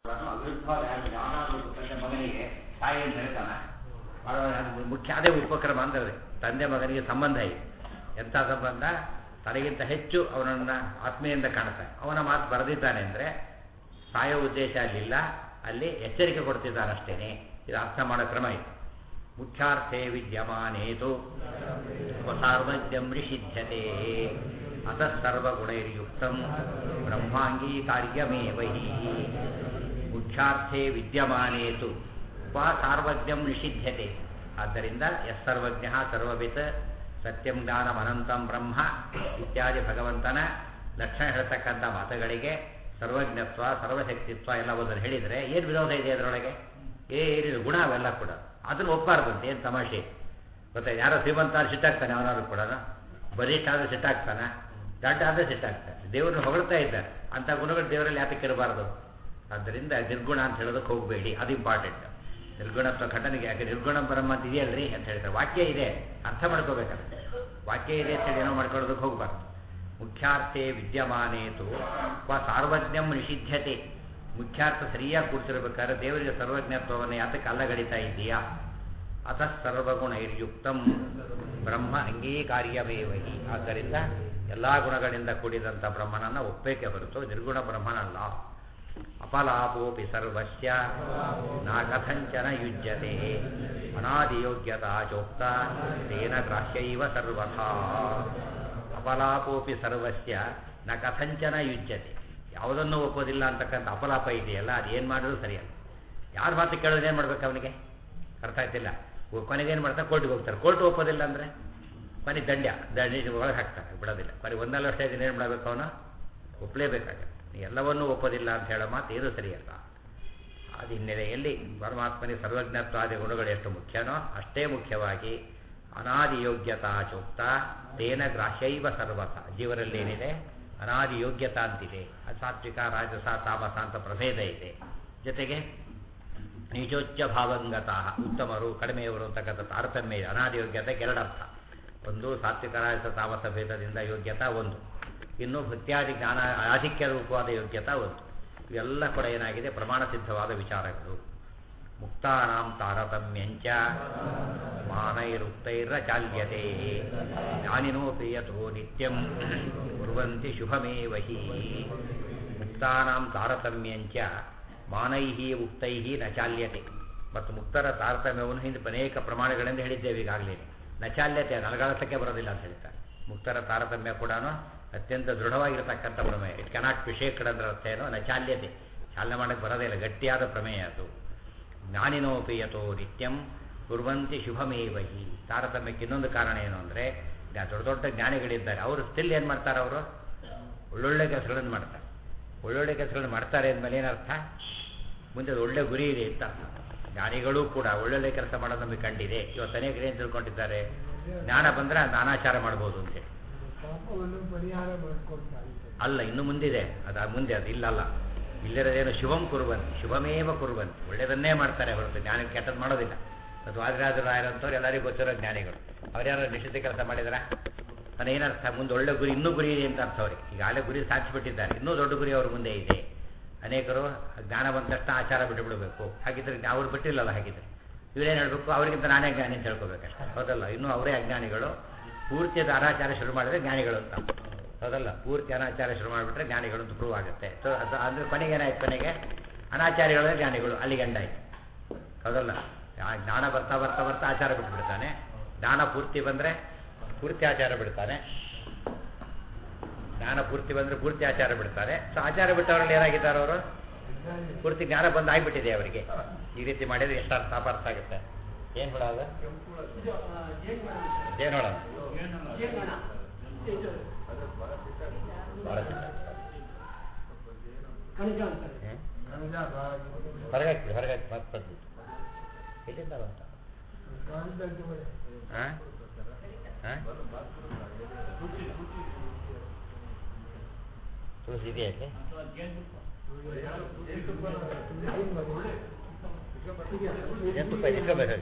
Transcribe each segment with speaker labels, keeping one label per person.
Speaker 1: ಅವಿರ್ಭಾವ ಯಾವ್ದಾದ್ರು ತಂದೆ ಮಗನಿಗೆ ತಾಯಿ ಅಂತ ಹೇಳ್ತಾನೆ ಬಹಳ ಅದು ಮುಖ್ಯ ಅದೇ ಉಪಕ್ರಮ ಅಂತದೆ ತಂದೆ ಮಗನಿಗೆ ಸಂಬಂಧ ಇದೆ ಎಂಥ ಸಂಬಂಧ ತನಗಿಂತ ಹೆಚ್ಚು ಅವನನ್ನು ಆತ್ಮೀಯಿಂದ ಕಾಣ್ತಾನೆ ಅವನ ಮಾತು ಬರೆದಿದ್ದಾನೆ ಅಂದರೆ ಸಾಯೋ ಉದ್ದೇಶ ಅಲ್ಲಿಲ್ಲ ಅಲ್ಲಿ ಎಚ್ಚರಿಕೆ ಕೊಡ್ತಿದ್ದಾನಷ್ಟೇನೆ ಇದು ಅರ್ಥ ಮಾಡೋ ಕ್ರಮ ಇದು ಮುಖ್ಯಾರ್ಥೇ ವಿದ್ಯಮಾನೇತು ಸಾರ್ವಜ್ಞಂ ರಿಷಿಧ್ಯತೆ ಅತಃ ಸರ್ವಗುಣೈರ್ಯುಕ್ತಂ ಬ್ರಹ್ಮಾಂಗೀಕಾರ್ಯಮೇವ ಹಿ ಮುಖ್ಯಾರ್ಥೇ ವಿದ್ಯಮಾನೇತು ಉಪ ಸಾರ್ವಜ್ಞಂ ನಿಷಿಧ್ಯತೆ ಆದ್ದರಿಂದ ಎಸ್ ಸರ್ವಜ್ಞ ಸರ್ವವಿತ್ ಸತ್ಯಂ ಜ್ಞಾನಮನಂತಂ ಬ್ರಹ್ಮ ಇತ್ಯಾದಿ ಭಗವಂತನ ಲಕ್ಷಣ ಹೇಳ್ತಕ್ಕಂಥ ಮಾತುಗಳಿಗೆ ಸರ್ವಜ್ಞತ್ವ ಸರ್ವಶಕ್ತಿತ್ವ ಎಲ್ಲ ಒಂದನ್ನು ಹೇಳಿದರೆ ಏನು ವಿರೋಧ ಇದೆ ಅದರೊಳಗೆ ಏನಿಲ್ಲ ಗುಣ ಅವೆಲ್ಲ ಕೂಡ ಅದನ್ನು ಒಪ್ಪಾರ್ದಂತೆ ಏನು ತಮಾಷೆ ಗೊತ್ತಾ ಯಾರೋ ಶ್ರೀಮಂತ ಸಿಟ್ಟಾಗ್ತಾನೆ ಅವನಾದ್ರು ಕೂಡ ಬಲಿಷ್ಠ ಆದರೆ ಸಿಟ್ಟಾಗ್ತಾನೆ ದಡ್ಡ ಆದರೆ ಸಿಟ್ಟಾಗ್ತಾನೆ ದೇವರನ್ನು ಹೊಗಳ್ತಾ ಇದ್ದಾರೆ ಅಂಥ ಗುಣಗಳು ದೇವರಲ್ಲಿ ಯಾತಕ್ಕೆ ಇರಬಾರ್ದು ಆದ್ದರಿಂದ ನಿರ್ಗುಣ ಅಂತ ಹೇಳೋದಕ್ಕೆ ಹೋಗಬೇಡಿ ಅದು ಇಂಪಾರ್ಟೆಂಟ್ ನಿರ್ಗುಣತ್ವ ಖಂಡನೆಗೆ ಯಾಕೆ ನಿರ್ಗುಣ ಬ್ರಹ್ಮ ಅಂತ ಇದೆಯಲ್ರಿ ಅಂತ ಹೇಳ್ತಾರೆ ವಾಕ್ಯ ಇದೆ ಅರ್ಥ ಮಾಡ್ಕೋಬೇಕಾಗುತ್ತೆ ವಾಕ್ಯ ಇದೆ ಅಂತ ಹೇಳಿ ಏನೋ ಮಾಡ್ಕೊಳ್ಳೋದಕ್ಕೆ ಹೋಗಬಾರ್ದು ಮುಖ್ಯಾರ್ಥೆ ವಿದ್ಯಮಾನೇತು ವ ಸಾರ್ವಜ್ಞಂ ನಿಷಿದ್ಧತೆ ಮುಖ್ಯಾರ್ಥ ಸರಿಯಾಗಿ ಕೂಡ್ತಿರ್ಬೇಕಾದ್ರೆ ದೇವರಿಗೆ ಸರ್ವಜ್ಞತ್ವವನ್ನು ಯಾತಕ್ಕೆ ಅಲ್ಲಗಡಿತಾ ಇದೆಯಾ ಅತಃ ಸರ್ವಗುಣೈರ್ಯುಕ್ತಂ ಬ್ರಹ್ಮ ಅಂಗೀಕಾರ್ಯವೇವಹಿ ಆದ್ದರಿಂದ ಎಲ್ಲ ಗುಣಗಳಿಂದ ಕೂಡಿದಂಥ ಬ್ರಹ್ಮನನ್ನು ಒಪ್ಪೇಕೆ ಹೊರತು ನಿರ್ಗುಣ ಬ್ರಹ್ಮನಲ್ಲ ಅಪಲಾಪೋಪಿ ಸರ್ವಸ್ಯ ನಾ ಕಥಂಚನ ಯುಜ್ಯತೆ ಅನಾದಿಯೋಗ್ಯತಾ ಚೋಕ್ತ ತೇನ ಗ್ರಾಹ್ಯೈವ ಸರ್ವಥಾ ಅಪಲಾಪೋಪಿ ಸರ್ವಸ್ಯ ನ ಕಥಂಚನ ಯುಜ್ಯತೆ ಯಾವುದನ್ನು ಒಪ್ಪೋದಿಲ್ಲ ಅಂತಕ್ಕಂಥ ಅಪಲಾಪ ಇದೆಯಲ್ಲ ಅದು ಏನು ಮಾಡಿದ್ರು ಸರಿಯಲ್ಲ ಯಾರ ಮಾತು ಕೇಳೋದು ಏನು ಮಾಡ್ಬೇಕು ಅವನಿಗೆ ಅರ್ಥ ಆಯ್ತಿಲ್ಲ ಕೊನೆಗೆ ಏನು ಮಾಡ್ತಾರೆ ಕೋರ್ಟಿಗೆ ಹೋಗ್ತಾರೆ ಕೋರ್ಟ್ ಒಪ್ಪೋದಿಲ್ಲ ಅಂದರೆ ಕೊನೆ ದಂಡ್ಯ ದಂಡ ಒಳಗೆ ಹಾಕ್ತಾರೆ ಬಿಡೋದಿಲ್ಲ ಕೊನೆ ಒಂದಲ್ಲ ವರ್ಷ ದಿನ ಏನು ಮಾಡಬೇಕು ಅವನು ಒಪ್ಪಲೇಬೇಕಾಗತ್ತೆ ಎಲ್ಲವನ್ನೂ ಒಪ್ಪೋದಿಲ್ಲ ಅಂತ ಹೇಳೋ ಮಾತು ಏನೂ ಸರಿಯಲ್ಲ ಅದು ಹಿನ್ನೆಲೆಯಲ್ಲಿ ಪರಮಾತ್ಮನಿಗೆ ಸರ್ವಜ್ಞತ್ವಾದಿ ಗುಣಗಳು ಎಷ್ಟು ಮುಖ್ಯನೋ ಅಷ್ಟೇ ಮುಖ್ಯವಾಗಿ ಅನಾದಿ ಯೋಗ್ಯತಾ ಚೋಕ್ತ ತೇನ ಗ್ರಾಹ್ಯೈವ ಸರ್ವಥ ಜೀವರಲ್ಲಿ ಏನಿದೆ ಅನಾದಿ ಯೋಗ್ಯತಾ ಅಂತಿದೆ ಸಾತ್ವಿಕ ರಾಜಸ ತಾಮಸ ಅಂತ ಪ್ರಭೇದ ಇದೆ ಜೊತೆಗೆ ನೀಚೋಚ್ಚ ಭಾವಂಗತಃ ಉತ್ತಮರು ಕಡಿಮೆಯವರು ಅಂತಕ್ಕಂಥ ತಾರತಮ್ಯ ಇದೆ ಅನಾದಿ ಯೋಗ್ಯತೆಗೆ ಎರಡರ್ಥ ಒಂದು ಸಾತ್ವಿಕ ರಾಜಸ ತಾಮಸ ಭೇದದಿಂದ ಯೋಗ್ಯತಾ ಒಂದು ಇನ್ನು ಭಕ್ತ್ಯಾದಿ ಜ್ಞಾನ ಆಧಿಕ್ಯ ರೂಪವಾದ ಯೋಗ್ಯತಾ ಒಂದು ಇವೆಲ್ಲ ಕೂಡ ಏನಾಗಿದೆ ಪ್ರಮಾಣ ಸಿದ್ಧವಾದ ವಿಚಾರಗಳು ಮುಕ್ತಾನಾಂ ತಾರತಮ್ಯಂಚ ಮಾನೈರುಕ್ತೈರ ಚಾಲ್ಯತೆ ಜ್ಞಾನಿನೋ ಪ್ರಿಯತೋ ನಿತ್ಯಂ ಕುರ್ವಂತಿ ಶುಭಮೇವ ಹಿ ಮುಕ್ತಾನಾಂ ತಾರತಮ್ಯಂಚ ಮಾನೈ ಉಕ್ತೈ ನ ಚಾಲ್ಯತೆ ಮತ್ತು ಮುಕ್ತರ ತಾರತಮ್ಯವನ್ನು ಹಿಂದೆ ಅನೇಕ ಪ್ರಮಾಣಗಳಿಂದ ಹೇಳಿದ್ದೇವೆ ಈಗಾಗಲೇ ನಚಾಲ್ಯತೆ ನಲಗಾಡಿಸಕ್ಕೆ ಬರೋದಿಲ್ಲ ಅಂತ ಹೇಳ್ತಾರೆ ಮುಕ್ತರ ತಾರತಮ್ಯ ಕೂಡ ಅತ್ಯಂತ ದೃಢವಾಗಿರತಕ್ಕಂಥ ಪ್ರಮೇಯ ಇಟ್ ಕೆನಾಟ್ ವಿಷೇಕಡ ಅಂದ್ರೆ ಅರ್ಥ ಏನೋ ನಚಾಲ್ಯತೆ ಚಾಲನೆ ಮಾಡೋಕ್ಕೆ ಬರೋದೇ ಇಲ್ಲ ಗಟ್ಟಿಯಾದ ಪ್ರಮೇಯ ಅದು ಜ್ಞಾನಿನೋಪಿಯತೋ ನಿತ್ಯಂ ಕುರ್ವಂತಿ ಶುಭಮೇವಹಿ ತಾರತಮ್ಯಕ್ಕೆ ಇನ್ನೊಂದು ಕಾರಣ ಏನು ಅಂದರೆ ದೊಡ್ಡ ದೊಡ್ಡ ಜ್ಞಾನಿಗಳಿದ್ದಾರೆ ಅವರು ಸ್ಟಿಲ್ ಏನು ಮಾಡ್ತಾರೆ ಅವರು ಒಳ್ಳೊಳ್ಳೆ ಕೆಲಸಗಳನ್ನು ಮಾಡ್ತಾರೆ ಒಳ್ಳೊಳ್ಳೆ ಕೆಲಸಗಳನ್ನು ಮಾಡ್ತಾರೆ ಅಂದಮೇಲೆ ಏನರ್ಥ ಮುಂದೆ ಒಳ್ಳೆ ಗುರಿ ಇದೆ ಅಂತ ಜ್ಞಾನಿಗಳು ಕೂಡ ಒಳ್ಳೊಳ್ಳೆ ಕೆಲಸ ಮಾಡೋದು ನಮಗೆ ಕಂಡಿದೆ ಇವತ್ತು ಅನೇಕರು ಏನು ತಿಳ್ಕೊಂಡಿದ್ದಾರೆ ಜ್ಞಾನ ಬಂದರೆ ನಾನಾಚಾರ ಮಾಡ್ಬೋದು ಅಂತೇಳಿ
Speaker 2: ಪರಿಹಾರ ಮಾಡ್ಕೊಡ್ತಾರೆ
Speaker 1: ಅಲ್ಲ ಇನ್ನು ಮುಂದಿದೆ ಅದು ಮುಂದೆ ಅದು ಇಲ್ಲಲ್ಲ ಇಲ್ಲಿರೋದೇನು ಶುಭಂ ಕುರುವಂತಿ ಶುಭಮೇವ ಕುರುವಂತಿ ಒಳ್ಳೆಯದನ್ನೇ ಮಾಡ್ತಾರೆ ಹೊರತು ಜ್ಞಾನಕ್ಕೆ ಕೆಟ್ಟದ್ದು ಮಾಡೋದಿಲ್ಲ ಅದು ವಾದಿರಾಜರಾಯರಂಥವ್ರು ಎಲ್ಲರಿಗೂ ಗೊತ್ತಿರೋ ಜ್ಞಾನಿಗಳು ಅವ್ರ್ಯಾರು ನಿಶ್ಚಿತ ಕೆಲಸ ಮಾಡಿದಾರ ನಾನು ಏನರ್ಥ ಮುಂದೆ ಒಳ್ಳೆ ಗುರಿ ಇನ್ನೂ ಗುರಿ ಇದೆ ಅಂತ ಅರ್ಥ ಅವ್ರಿಗೆ ಈಗಾಗಲೇ ಗುರಿ ಸಾಧಿಸಿಬಿಟ್ಟಿದ್ದಾರೆ ಇನ್ನೂ ದೊಡ್ಡ ಗುರಿ ಅವ್ರ ಮುಂದೆ ಇದೆ ಅನೇಕರು ಜ್ಞಾನ ಬಂದ ತಕ್ಷಣ ಆಚಾರ ಬಿಟ್ಟುಬಿಡಬೇಕು ಹಾಗಿದ್ರೆ ಅವ್ರು ಬಿಟ್ಟಿಲ್ಲಲ್ಲ ಹಾಗಿದ್ರೆ ಇವರೇನು ಹೇಳಬೇಕು ಅವರಿಗಿಂತ ನಾನೇ ಜ್ಞಾನಿ ಅಂತ ಹೇಳ್ಕೋಬೇಕಷ್ಟೆ ಹೌದಲ್ಲ ಇನ್ನೂ ಅವರೇ ಅಜ್ಞಾನಿಗಳು ಪೂರ್ತಿ ಅದು ಅನಾಚಾರ ಶುರು ಮಾಡಿದ್ರೆ ಜ್ಞಾನಿಗಳು ಅಂತ ಹೌದಲ್ಲ ಪೂರ್ತಿ ಅನಾಚಾರ ಶುರು ಮಾಡಿಬಿಟ್ರೆ ಜ್ಞಾನಿಗಳು ಅಂತ ಪ್ರೂವ್ ಆಗುತ್ತೆ ಸೊ ಅದು ಅಂದರೆ ಕೊನೆಗೆ ಏನಾಯ್ತು ಕೊನೆಗೆ ಅನಾಚಾರಿಗಳೇ ಜ್ಞಾನಿಗಳು ಅಲ್ಲಿ ಗಂಡಾಯ್ತು ಹೌದಲ್ಲ ಆ ಜ್ಞಾನ ಬರ್ತಾ ಬರ್ತಾ ಬರ್ತಾ ಆಚಾರ ಬಿಟ್ಬಿಡ್ತಾನೆ ಜ್ಞಾನ ಪೂರ್ತಿ ಬಂದರೆ ಪೂರ್ತಿ ಆಚಾರ ಬಿಡ್ತಾನೆ ಜ್ಞಾನ ಪೂರ್ತಿ ಬಂದರೆ ಪೂರ್ತಿ ಆಚಾರ ಬಿಡ್ತಾರೆ ಸೊ ಆಚಾರ ಬಿಟ್ಟವರಲ್ಲಿ ಏನಾಗಿದ್ದಾರೆ ಅವರು ಪೂರ್ತಿ ಜ್ಞಾನ ಬಂದು ಆಗಿಬಿಟ್ಟಿದೆ ಅವರಿಗೆ ಈ ರೀತಿ ಮಾಡಿದರೆ ಎಷ್ಟು ಅರ್ಥ ಅಪಾರ್ಥ ಆಗುತ್ತೆ ಏನು ಬಿಡೋದು ಏನು ನೋಡೋಣ ಭಾಳ ಸಿಟ್ಟ.
Speaker 2: ಕಣಜ ಅಂತಾರೆ
Speaker 1: ಹ್ಮ್? ಹೊರಗೆ ಹಾಕ್ಬಿಡಿ ಹೊರಗೆ ಹಾಕಿ ಮತ್ತೆ ಬಂದ್ಬಿಟ್ಟು ಎಲ್ಲಿಂದ ಬಂತ ಹಾಂ ಹಾಂ ತುಳಸಿ ಇದೆಯಾ ಇಲ್ಲಿ ಜೇನುತುಪ್ಪ ಇಟ್ಕೋಬೇಕು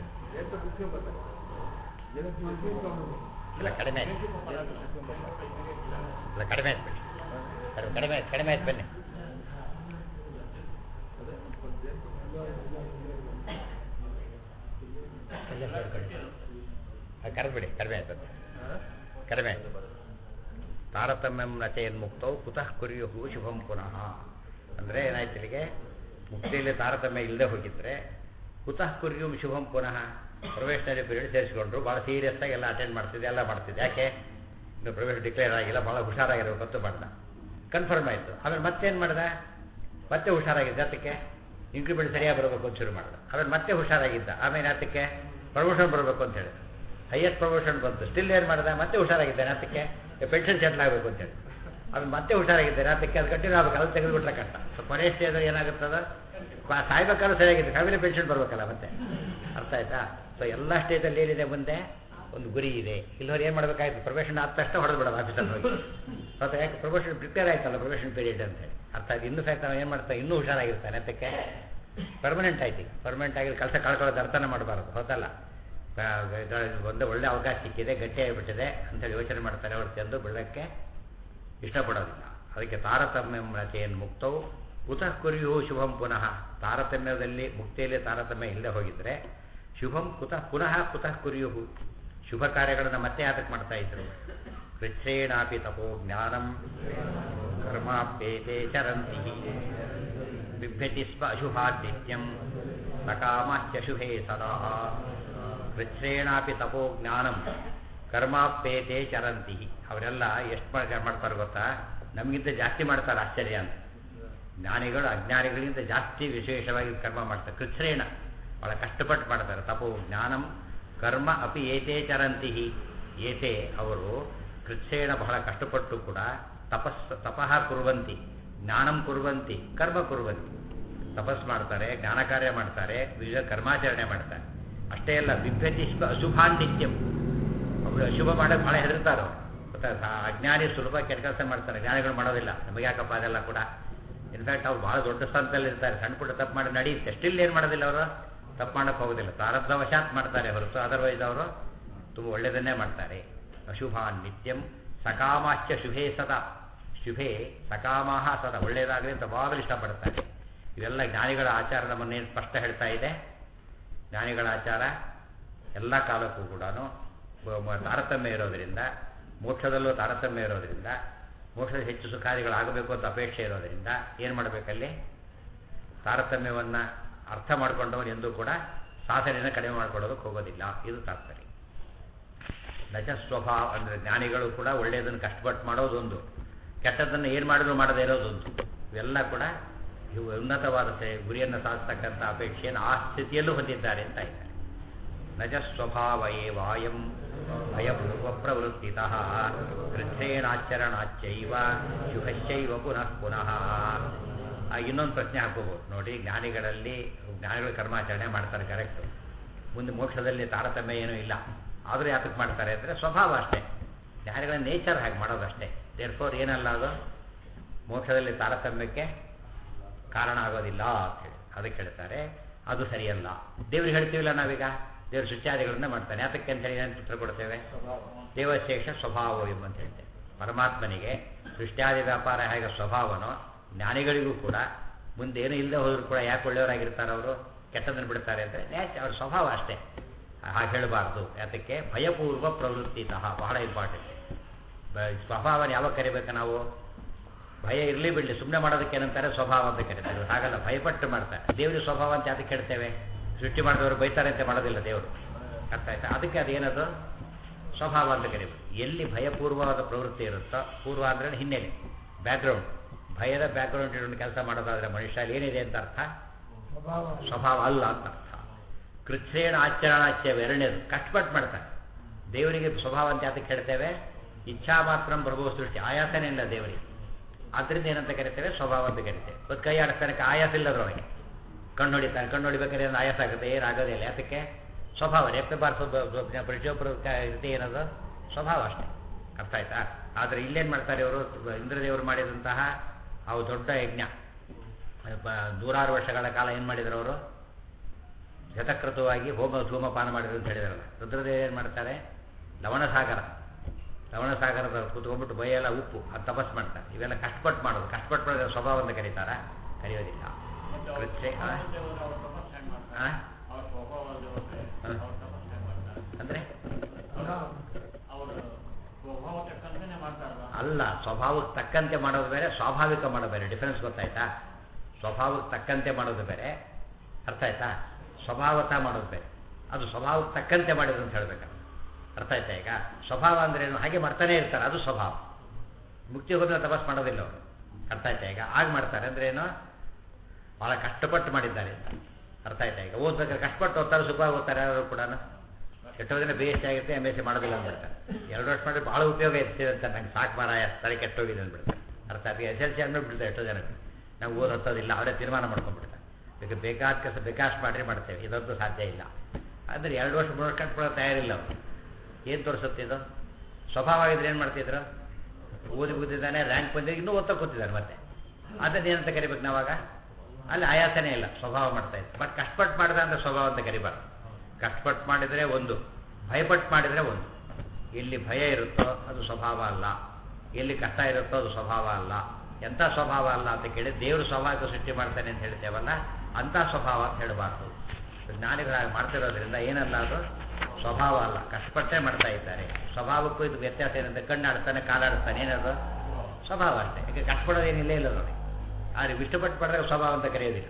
Speaker 1: ಇಲ್ಲ ಕಡಿಮೆ ಆಯ್ತು ಇಲ್ಲ ಕಡಿಮೆ ಆಯ್ತು ಬಿಡಿ ಕಡಿಮೆ ಕಡಿಮೆ ಆಯ್ತು ಕಡಿಮೆ ಆಯ್ತು ಬನ್ನಿ ಕರೆದ್ಬಿಡಿ ಕಡಿಮೆ ಆಯ್ತು ಕಡಿಮೆ ಆಯ್ತು ತಾರತಮ್ಯಂ ನಚೆಯನ್ ಮುಕ್ತವು ಕುತಃ ಕುರಿಯುಹು ಶುಭಂ ಪುನಃ ಅಂದರೆ ಏನಾಯ್ತು ಇಲ್ಲಿಗೆ ಮುಕ್ತಿಯಲ್ಲಿ ತಾರತಮ್ಯ ಇಲ್ಲದೆ ಹೋಗಿದ್ರೆ ಕುತಃ ಕುರಿಯು ಶುಭಂ ಪುನಃ ಪ್ರೊಬೇಷನರಿ ಪೀರಿಯಡ್ ಸೇರಿಸ್ಕೊಂಡ್ರು ಭಾಳ ಸೀರಿಯಸ್ ಆಗಿ ಎಲ್ಲ ಅಟೆಂಡ್ ಮಾಡ್ತಿದ್ದೆ ಎಲ್ಲ ಮಾಡ್ತಿದ್ದೆ ಯಾಕೆ ಇನ್ನು ಪ್ರವೇಶ ಡಿಕ್ಲೇರ್ ಆಗಿಲ್ಲ ಭಾಳ ಹುಷಾರಾಗಿರ್ಬೇಕು ಅಂತ ಮಾಡ್ದ ಕನ್ಫರ್ಮ್ ಆಯಿತು ಆಮೇಲೆ ಮತ್ತೇನು ಮಾಡ್ದ ಮತ್ತೆ ಹುಷಾರಾಗಿದ್ದ ಅದಕ್ಕೆ ಇನ್ಕ್ರಿಮೆಂಟ್ ಸರಿಯಾಗಿ ಬರಬೇಕು ಅಂತ ಶುರು ಮಾಡ್ದ ಆಮೇಲೆ ಮತ್ತೆ ಹುಷಾರಾಗಿದ್ದ ಆಮೇಲೆ ಅದಕ್ಕೆ ಪ್ರಮೋಷನ್ ಬರಬೇಕು ಅಂತ ಹೇಳಿ ಹೈಯೆಸ್ಟ್ ಪ್ರಮೋಷನ್ ಬಂತು ಸ್ಟಿಲ್ ಏನು ಮಾಡ್ದ ಮತ್ತೆ ಹುಷಾರಾಗಿದ್ದಾನೆ ಅದಕ್ಕೆ ಪೆನ್ಷನ್ ಸೆಟ್ಲ್ ಆಗಬೇಕು ಅಂತ ಹೇಳಿ ಆಮೇಲೆ ಮತ್ತೆ ಹುಷಾರಾಗಿದ್ದಾನೆ ಅದಕ್ಕೆ ಅದು ಕಂಟಿನ್ಯೂ ಆಗಬೇಕು ಅದು ತೆಗೆದುಬಿಟ್ರೆ ಕಷ್ಟ ಸೊ ಕೊನೆ ಸ್ಟೇಜಲ್ಲಿ ಏನಾಗುತ್ತದ ಕಾ- ಸಾಯ್ಬೇಕಾದ್ರೂ ಸರಿಯಾಗಿದೆ ಫ್ಯಾಮಿಲಿ ಪೆನ್ಷನ್ ಬರಬೇಕಲ್ಲ ಮತ್ತೆ ಅರ್ಥ ಆಯ್ತಾ ಸೊ ಎಲ್ಲ ಸ್ಟೇಜಲ್ಲಿ ಏನಿದೆ ಮುಂದೆ ಒಂದು ಗುರಿ ಇದೆ ಇಲ್ಲವ್ರು ಏನು ಮಾಡಬೇಕಾಯ್ತು ಪ್ರೊಫೆಷನ್ ಆದ ತಕ್ಷಣ ಹೊಡೆದು ಬಿಡೋದು ಆಫೀಸಲ್ಲಿ ಹೋಗಿ ಮತ್ತೆ ಯಾಕೆ ಪ್ರೊಫೆಷನ್ ಪ್ರಿಪೇರ್ ಆಯ್ತಲ್ಲ ಪ್ರೊಫೆಷನ್ ಪೀರಿಯಡ್ ಅಂತ ಹೇಳಿ ಅರ್ಥ ಆಯ್ತು ಇನ್ನೂ ಸಹಿತ ಏನು ಮಾಡ್ತಾ ಇನ್ನೂ ಹುಷಾರಾಗಿರ್ತಾನೆ ಅದಕ್ಕೆ ಪರ್ಮನೆಂಟ್ ಆಯ್ತು ಈಗ ಪರ್ಮನೆಂಟ್ ಆಗಿ ಕೆಲಸ ಕಳ್ಕೊಳ್ಳೋದು ಅರ್ಥನೇ ಮಾಡಬಾರ್ದು ಹೌದಲ್ಲ ಆ, ಇದು ಒಂದು ಒಳ್ಳೆ ಅವಕಾಶ ಸಿಕ್ಕಿದೆ ಗಟ್ಟಿ ಆಗಿಬಿಟ್ಟಿದೆ ಅಂತೇಳಿ ಯೋಚನೆ ಮಾಡ್ತಾರೆ ಹೊರತು ಎಂದು ಬಿಡೋಕ್ಕೆ ಇಷ್ಟಪಡೋದಿಲ್ಲ ಅದಕ್ಕೆ ತಾರತಮ್ಯ ರಚೆಯನ್ನು ಮುಕ್ತವು ಕುತಃ ಕುರಿಯು ಶುಭಂ ಪುನಃ ತಾರತಮ್ಯದಲ್ಲಿ ಮುಕ್ತಿಯಲ್ಲಿ ತಾರತಮ್ಯ ಇಲ್ಲದೆ ಹೋಗಿದ್ರೆ ಶುಭಂ ಕುತಃ ಪುನಃ ಕುತಃ ಕುರಿಯು ಶುಭ ಕಾರ್ಯಗಳನ್ನು ಮತ್ತೆ ಯಾತಕ್ಕೆ ಮಾಡ್ತಾ ಇದ್ರು ಕೃಚ್ಛ್ರೇಣಾಪಿ ತಪೋ ಜ್ಞಾನಂ ಕರ್ಮಾಪ್ಯೇತೆ ಚರಂತಿ ಬಿಭ್ಯತಿ ಸ್ವ ಅಶುಭಾದಿತ್ಯಂ ಸಕಾಮಶ್ಚ ಶುಭೇ ಸದಾ ಕೃಚ್ಛ್ರೇಣಾಪಿ ತಪೋ ಜ್ಞಾನಂ ಕರ್ಮಾಪ್ಯೇತೆ ಚರಂತಿ ಅವರೆಲ್ಲ ಎಷ್ಟು ಮಾಡ್ತಾರೆ ಗೊತ್ತಾ ನಮಗಿಂತ ಜಾಸ್ತಿ ಮಾಡ್ತಾರೆ ಆಶ್ಚರ್ಯ ಅಂತ ಜ್ಞಾನಿಗಳು ಅಜ್ಞಾನಿಗಳಿಗಿಂತ ಜಾಸ್ತಿ ವಿಶೇಷವಾಗಿ ಕರ್ಮ ಮಾಡ್ತಾರೆ ಕೃಚ್ಛ್ರೇಣ ಭಾಳ ಕಷ್ಟಪಟ್ಟು ಮಾಡ್ತಾರೆ ತಪೋ ಜ್ಞಾನಂ ಕರ್ಮ ಅಪಿ ಏತೇ ಚರಂತಿ ಏತೆ ಅವರು ಕೃಚ್ಛ್ರೇಣ ಬಹಳ ಕಷ್ಟಪಟ್ಟು ಕೂಡ ತಪಸ್ ತಪಃ ಕುರುವಂತಿ ಜ್ಞಾನಂ ಕುರುವಂತಿ ಕರ್ಮ ಕುರುವಂತಿ ತಪಸ್ ಮಾಡ್ತಾರೆ ಜ್ಞಾನ ಕಾರ್ಯ ಮಾಡ್ತಾರೆ ವಿವಿಧ ಕರ್ಮಾಚರಣೆ ಮಾಡ್ತಾರೆ ಅಷ್ಟೇ ಅಲ್ಲ ಬಿಭ್ಯತಿ ಅಶುಭಾಂಡಿತ್ಯಂ ಅವರು ಅಶುಭ ಮಾಡೋದು ಭಾಳ ಹೆದರ್ತಾರೋ ಗೊತ್ತಾ ಸಾ- ಅಜ್ಞಾನಿ ಸುಲಭ ಕೆಟ್ಟ ಕೆಲಸ ಮಾಡ್ತಾರೆ ಜ್ಞಾನಿಗಳು ಮಾಡೋದಿಲ್ಲ ನಮಗೆ ಯಾಕಪ್ಪ ಅದೆಲ್ಲ ಕೂಡ ಇನ್ಫ್ಯಾಕ್ಟ್ ಅವ್ರು ಭಾಳ ದೊಡ್ಡ ಸ್ಥಾನದಲ್ಲಿ ಇರ್ತಾರೆ ಸಣ್ಣ ಪುಟ್ಟ ತಪ್ಪು ಮಾಡಿ ನಡೆಯುತ್ತೆ ಸ್ಟಿಲ್ ಏನು ಮಾಡೋದಿಲ್ಲ ಅವರು ತಪ್ಪು ಮಾಡೋಕ್ಕೆ ಹೋಗೋದಿಲ್ಲ ಪ್ರಾರಬ್ಧವಶಾತ್ ಮಾಡ್ತಾರೆ ಹೊರತು ಅದರ್ವೈಸ್ ಅವರು ತುಂಬ ಒಳ್ಳೆಯದನ್ನೇ ಮಾಡ್ತಾರೆ ಅಶುಭಾನ್ ನಿತ್ಯಂ ಸಕಾಮಾಶ್ಚ ಶುಭೇ ಸದಾ ಶುಭೇ ಸಕಾಮಾಹ ಸದಾ ಒಳ್ಳೆಯದಾಗಲಿ ಅಂತ ಭಾಳ ಇಷ್ಟಪಡ್ತಾರೆ ಇವೆಲ್ಲ ಜ್ಞಾನಿಗಳ ಆಚಾರ ನಮ್ಮನ್ನೇನು ಸ್ಪಷ್ಟ ಹೇಳ್ತಾ ಇದೆ ಜ್ಞಾನಿಗಳ ಆಚಾರ ಎಲ್ಲ ಕಾಲಕ್ಕೂ ಕೂಡ ತಾರತಮ್ಯ ಇರೋದರಿಂದ ಮೋಕ್ಷದಲ್ಲೂ ತಾರತಮ್ಯ ಇರೋದರಿಂದ ಮೋಕ್ಷದ ಹೆಚ್ಚು ಸುಖಾದಿಗಳಾಗಬೇಕು ಅಂತ ಅಪೇಕ್ಷೆ ಇರೋದರಿಂದ ಏನು ಮಾಡಬೇಕಲ್ಲಿ ತಾರತಮ್ಯವನ್ನು ಅರ್ಥ ಮಾಡ್ಕೊಂಡವನು ಎಂದೂ ಕೂಡ ಸಾಧನೆಯನ್ನು ಕಡಿಮೆ ಮಾಡ್ಕೊಳ್ಳೋದಕ್ಕೆ ಹೋಗೋದಿಲ್ಲ ಇದು ತಾತ್ಪರ್ಯ ನಜ ಸ್ವಭಾವ ಅಂದರೆ ಜ್ಞಾನಿಗಳು ಕೂಡ ಒಳ್ಳೆಯದನ್ನು ಕಷ್ಟಪಟ್ಟು ಮಾಡೋದೊಂದು ಕೆಟ್ಟದ್ದನ್ನು ಏನು ಮಾಡಿದ್ರು ಮಾಡದೇ ಇರೋದೊಂದು ಇವೆಲ್ಲ ಕೂಡ ಇವು ಉನ್ನತವಾದ ಸೆ- ಗುರಿಯನ್ನು ಸಾಧಿಸ್ತಕ್ಕಂಥ ಅಪೇಕ್ಷೆಯನ್ನು ಆ ಸ್ಥಿತಿಯಲ್ಲೂ ಹೊಂದಿದ್ದಾರೆ ಅಂತ ಇದ್ದಾರೆ ನಜ ಸ್ವಭಾವ ಏವಾಯಂ ಭಯಪೂರ್ವ ಪ್ರವೃತ್ತಿತಃ ಕೃಚ್ಛೇಣಾಚರಣಾಚ್ಚೈವ ಶುಭಶ್ಚೈವ ಪುನಃ ಪುನಃ ಆ, ಇನ್ನೊಂದು ಪ್ರಶ್ನೆ ಹಾಕೋಬೋದು ನೋಡಿ ಜ್ಞಾನಿಗಳಲ್ಲಿ ಜ್ಞಾನಿಗಳು ಕರ್ಮಾಚರಣೆ ಮಾಡ್ತಾರೆ ಕರೆಕ್ಟು ಮುಂದೆ ಮೋಕ್ಷದಲ್ಲಿ ತಾರತಮ್ಯ ಏನೂ ಇಲ್ಲ ಆದರೂ ಯಾತಕ್ಕೆ ಮಾಡ್ತಾರೆ ಅಂದರೆ ಸ್ವಭಾವ ಅಷ್ಟೇ ಜ್ಞಾನಿಗಳ ನೇಚರ್ ಹಾಗೆ ಮಾಡೋದಷ್ಟೇ ದೇರ್ಫೋರ್ ಏನಲ್ಲ ಅದು ಮೋಕ್ಷದಲ್ಲಿ ತಾರತಮ್ಯಕ್ಕೆ ಕಾರಣ ಆಗೋದಿಲ್ಲ ಅಂತ ಹೇಳಿ ಅದಕ್ಕೆ ಹೇಳ್ತಾರೆ ಅದು ಸರಿಯಲ್ಲ ದೇವ್ರಿಗೆ ಹೇಳ್ತೀವಿಲ್ಲ ನಾವೀಗ ದೇವ್ರ ಶುಚ್ಯಾದಿಗಳನ್ನ ಮಾಡ್ತಾನೆ ಯಾತಕ್ಕೆ ಅಂತ ಹೇಳಿ ಏನು ಚಿತ್ರ ಕೊಡ್ತೇವೆ ದೇವಶೇಷ ಸ್ವಭಾವ ಎಂಬಂತ ಹೇಳ್ತೇವೆ ಪರಮಾತ್ಮನಿಗೆ ಸೃಷ್ಟ್ಯಾದಿ ವ್ಯಾಪಾರ ಹೇಗೆ ಸ್ವಭಾವನೋ ಜ್ಞಾನಿಗಳಿಗೂ ಕೂಡ ಮುಂದೆ ಏನು ಇಲ್ಲದೆ ಹೋದ್ರು ಕೂಡ ಯಾಕೆ ಒಳ್ಳೆಯವರಾಗಿರ್ತಾರೆ ಅವರು ಕೆಟ್ಟದನ್ನು ಬಿಡ್ತಾರೆ ಅಂದರೆ ನ್ಯಾಚ್ ಅವ್ರ ಸ್ವಭಾವ ಅಷ್ಟೇ ಹಾಗೆ ಹೇಳಬಾರ್ದು ಯಾತಕ್ಕೆ ಭಯಪೂರ್ವ ಪ್ರವೃತ್ತಿತಃ ಬಹಳ ಇಂಪಾರ್ಟೆಂಟ್ ಸ್ವಭಾವನ ಯಾವಾಗ ಕರಿಬೇಕು ನಾವು ಭಯ ಇರಲಿ ಬಿಡಲಿ ಸುಮ್ಮನೆ ಮಾಡೋದಕ್ಕೆ ಏನಂತಾರೆ ಸ್ವಭಾವ ಅಂತ ಕರೀತಾರೆ ಇವ್ರು ಹಾಗಲ್ಲ ಭಯಪಟ್ಟು ಮಾಡ್ತಾರೆ ದೇವ್ರ ಸ್ವಭಾವ ಅಂತ ಯಾತಕ್ಕೆ ಹೇಳ್ತೇವೆ ಸೃಷ್ಟಿ ಮಾಡಿದವರು ಬೈತಾರೆ ಅಂತ ಮಾಡೋದಿಲ್ಲ ದೇವರು ಅರ್ಥ ಆಯ್ತಾ ಅದಕ್ಕೆ ಅದೇನದು ಸ್ವಭಾವ ಅಂತ ಕರಿಬೇಕು ಎಲ್ಲಿ ಭಯಪೂರ್ವವಾದ ಪ್ರವೃತ್ತಿ ಇರುತ್ತೋ ಪೂರ್ವ ಅಂದ್ರೆ ಹಿನ್ನೆಲೆ ಬ್ಯಾಕ್ಗ್ರೌಂಡ್ ಭಯದ ಬ್ಯಾಕ್ಗ್ರೌಂಡ್ ಇಟ್ಕೊಂಡು ಕೆಲಸ ಮಾಡೋದಾದ್ರೆ ಮನುಷ್ಯ ಅಲ್ಲಿ ಏನಿದೆ ಅಂತ ಅರ್ಥ
Speaker 2: ಸ್ವಭಾವ
Speaker 1: ಸ್ವಭಾವ ಅಲ್ಲ ಅಂತ ಅರ್ಥ ಕೃಚ್ಛೇಣ ಆಚರಣಾಚ್ಯವ ಎರಡನೇದು ಕಷ್ಟಪಟ್ಟು ಮಾಡ್ತಾರೆ ದೇವರಿಗೆ ಸ್ವಭಾವ ಅಂತ ಯಾತಕ್ಕೆ ಹೇಳ್ತೇವೆ ಇಚ್ಛಾ ಮಾತ್ರ ಪ್ರಭು ಸೃಷ್ಟಿ ಆಯಾಸನೇ ಇಲ್ಲ ದೇವರಿಗೆ ಆದ್ದರಿಂದ ಏನಂತ ಕರಿತೇವೆ ಸ್ವಭಾವ ಅಂತ ಕರಿತೇವೆ ಇವತ್ತು ಕೈ ಆಡಿಸ್ತಾನೆ ಆಯಾಸ ಇಲ್ಲದ್ರೊಳಗೆ ಕಣ್ಣು ಹೊಡಿತಾನೆ ಕಣ್ಣು ಹೊಡಿಬೇಕಾದ್ರೆ ಏನು ಆಯಾಸ ಆಗುತ್ತೆ ಏನು ಆಗೋದಿಲ್ಲ ಯಾತಕ್ಕೆ ಸ್ವಭಾವ ರೆಪ್ಪೆ ಬಾರಿಸೋದು ಪ್ರತಿಯೊಬ್ಬರ ಇದು ಏನದು ಸ್ವಭಾವ ಅಷ್ಟೇ ಅರ್ಥ ಆಯ್ತಾ ಆದರೆ ಇಲ್ಲೇನು ಮಾಡ್ತಾರೆ ಇವರು ಇಂದ್ರದೇವರು ಮಾಡಿದಂತಹ ಅವು ದೊಡ್ಡ ಯಜ್ಞ ಪ- ನೂರಾರು ವರ್ಷಗಳ ಕಾಲ ಏನು ಮಾಡಿದ್ರು ಅವರು ಶತಕೃತವಾಗಿ ಹೋಮ ಧೂಮಪಾನ ಮಾಡಿದ್ರು ಅಂತ ಹೇಳಿದಾರಲ್ಲ ರುದ್ರದೇವ ಏನು ಮಾಡ್ತಾರೆ ಲವಣಸಾಗರ ಲವಣಸಾಗರದ ಕೂತ್ಕೊಂಡ್ಬಿಟ್ಟು ಬೈಯೆಲ್ಲ ಉಪ್ಪು ಅದು ತಪಸ್ ಮಾಡ್ತಾರೆ ಇವೆಲ್ಲ ಕಷ್ಟಪಟ್ಟು ಮಾಡೋದು ಕಷ್ಟಪಟ್ಟು ಮಾಡೋದು ಸ್ವಭಾವ ಅಂತ ಕರೀತಾರ ಕರೆಯೋದಿಲ್ಲ ಕೃತ್ಯ ಆ? ಆ? ಅಂದ್ರೆ ಅಲ್ಲ ಸ್ವಭಾವಕ್ಕೆ ತಕ್ಕಂತೆ ಮಾಡೋದು ಬೇರೆ ಸ್ವಾಭಾವಿಕ ಮಾಡೋದು ಬೇರೆ ಡಿಫರೆನ್ಸ್ ಗೊತ್ತಾಯ್ತಾ ಸ್ವಭಾವಕ್ಕೆ ತಕ್ಕಂತೆ ಮಾಡೋದು ಬೇರೆ ಅರ್ಥ ಆಯ್ತಾ ಸ್ವಭಾವತ ಮಾಡೋದು ಬೇರೆ ಅದು ಸ್ವಭಾವಕ್ಕೆ ತಕ್ಕಂತೆ ಮಾಡಿದ್ರು ಅಂತ ಹೇಳ್ಬೇಕು ಅರ್ಥ ಆಯ್ತಾ ಈಗ ಸ್ವಭಾವ ಅಂದ್ರೇನು ಹಾಗೆ ಮಾಡ್ತಾನೆ ಇರ್ತಾರೆ ಅದು ಸ್ವಭಾವ ಮುಕ್ತಿ ಹೋದ್ರೆ ತಪಸ್ ಮಾಡೋದಿಲ್ಲ ಅವರು ಅರ್ಥ ಆಯ್ತಾ ಈಗ ಆಗ ಮಾಡ್ತಾರೆ ಅಂದ್ರೆ ಏನು ಭಾಳ ಕಷ್ಟಪಟ್ಟು ಮಾಡಿದ್ದಾರೆ ಅಂತ ಅರ್ಥ ಆಯ್ತಾ ಈಗ ಓದ್ಬೇಕಾದ್ರೆ ಕಷ್ಟಪಟ್ಟು ಓದ್ತಾರೆ ಸುಖವಾಗಿ ಓದ್ತಾರೆ ಯಾರು ಕೂಡ ಎಷ್ಟೋ ಜನ ಬಿ ಎಸ್ ಸಿ ಆಗಿರುತ್ತೆ ಎಮ್ ಎಸ್ ಸಿ ಮಾಡೋದಿಲ್ಲ ಅಂದ್ಬಿಡ್ತಾರೆ ಎರಡು ವರ್ಷ ಮಾಡಿದ್ರೆ ಭಾಳ ಉಪಯೋಗ ಇರ್ತದೆ ಅಂತ ನಂಗೆ ಸಾಕು ಮಾರಾಯ ತಲೆ ಕೆಟ್ಟೋಗಿದೆ ಅಂದ್ಬಿಡ್ತಾರೆ ಅರ್ಥ ಆಯ್ತು ಎಸ್ ಎಲ್ ಸಿ ಅಂದ್ಬಿಟ್ಟು ಬಿಡ್ತಾರೆ ಎಷ್ಟೋ ಜನ ನಾವು ಓದ್ ಹತ್ತೋದಿಲ್ಲ ಅವರೇ ತೀರ್ಮಾನ ಮಾಡ್ಕೊಂಡ್ಬಿಡ್ತಾರೆ ಈಗ ಬೇಕಾದ ಕೆಲಸ ಬೇಕಾಷ್ಟು ಮಾಡ್ರಿ ಮಾಡ್ತೇವೆ ಇದಂತೂ ಸಾಧ್ಯ ಇಲ್ಲ ಅಂದರೆ ಎರಡು ವರ್ಷ ಮೂರು ವರ್ಷ ಕಟ್ಕೊಳ್ಳೋ ತಯಾರಿಲ್ಲ ಅವರು ಏನು ತೋರಿಸುತ್ತೆ ಇದು ಸ್ವಭಾವ ಆಗಿದ್ರೆ ಏನು ಮಾಡ್ತಿದ್ರು ಓದಿ ಕೂತಿದ್ದಾನೆ ರ್ಯಾಂಕ್ ಬಂದಿದ್ದು ಇನ್ನೂ ಓದ್ತಾ ಕೂತಿದ್ದಾನೆ ಮತ್ತೆ ಅದನ್ನ ಏನಂತ ಕರಿಬೇಕು ನಾವಾಗ ಅಲ್ಲಿ ಆಯಾಸನೇ ಇಲ್ಲ ಸ್ವಭಾವ ಮಾಡ್ತಾ ಇತ್ತು ಬಟ್ ಕಷ್ಟಪಟ್ಟು ಮಾಡಿದ ಅಂತ ಸ್ವಭಾವ ಅಂತ ಕರಿಬಾರ್ದು ಕಷ್ಟಪಟ್ಟು ಮಾಡಿದರೆ ಒಂದು ಭಯಪಟ್ಟು ಮಾಡಿದರೆ ಒಂದು ಎಲ್ಲಿ ಭಯ ಇರುತ್ತೋ ಅದು ಸ್ವಭಾವ ಅಲ್ಲ ಎಲ್ಲಿ ಕಷ್ಟ ಇರುತ್ತೋ ಅದು ಸ್ವಭಾವ ಅಲ್ಲ ಎಂಥ ಸ್ವಭಾವ ಅಲ್ಲ ಅಂತ ಕೇಳಿ ದೇವರು ಸ್ವಭಾವಕ್ಕೆ ಸೃಷ್ಟಿ ಮಾಡ್ತಾನೆ ಅಂತ ಹೇಳ್ತೇವಲ್ಲ ಅಂಥ ಸ್ವಭಾವ ಅಂತ ಹೇಳಬಾರ್ದು ಜ್ಞಾನಿಗಳಾಗಿ ಮಾಡ್ತಿರೋದ್ರಿಂದ ಏನಲ್ಲ ಅದು ಸ್ವಭಾವ ಅಲ್ಲ ಕಷ್ಟಪಟ್ಟೆ ಮಾಡ್ತಾ ಇದ್ದಾರೆ ಸ್ವಭಾವಕ್ಕೂ ಇದು ವ್ಯತ್ಯಾಸ ಏನಂದ್ರೆ ಕಣ್ಣಾಡ್ತಾನೆ ಕಾಲಾಡ್ತಾನೆ ಏನದು ಸ್ವಭಾವ ಅಷ್ಟೇ ಈಗ ಕಷ್ಟಪಡೋದೇನಿಲ್ಲ ಇಲ್ಲ ನೋಡಿ ಆದರೆ ಇಷ್ಟಪಟ್ಟು ಪಡೆದಾಗ ಸ್ವಭಾವ ಅಂತ ಕರೆಯೋದಿಲ್ಲ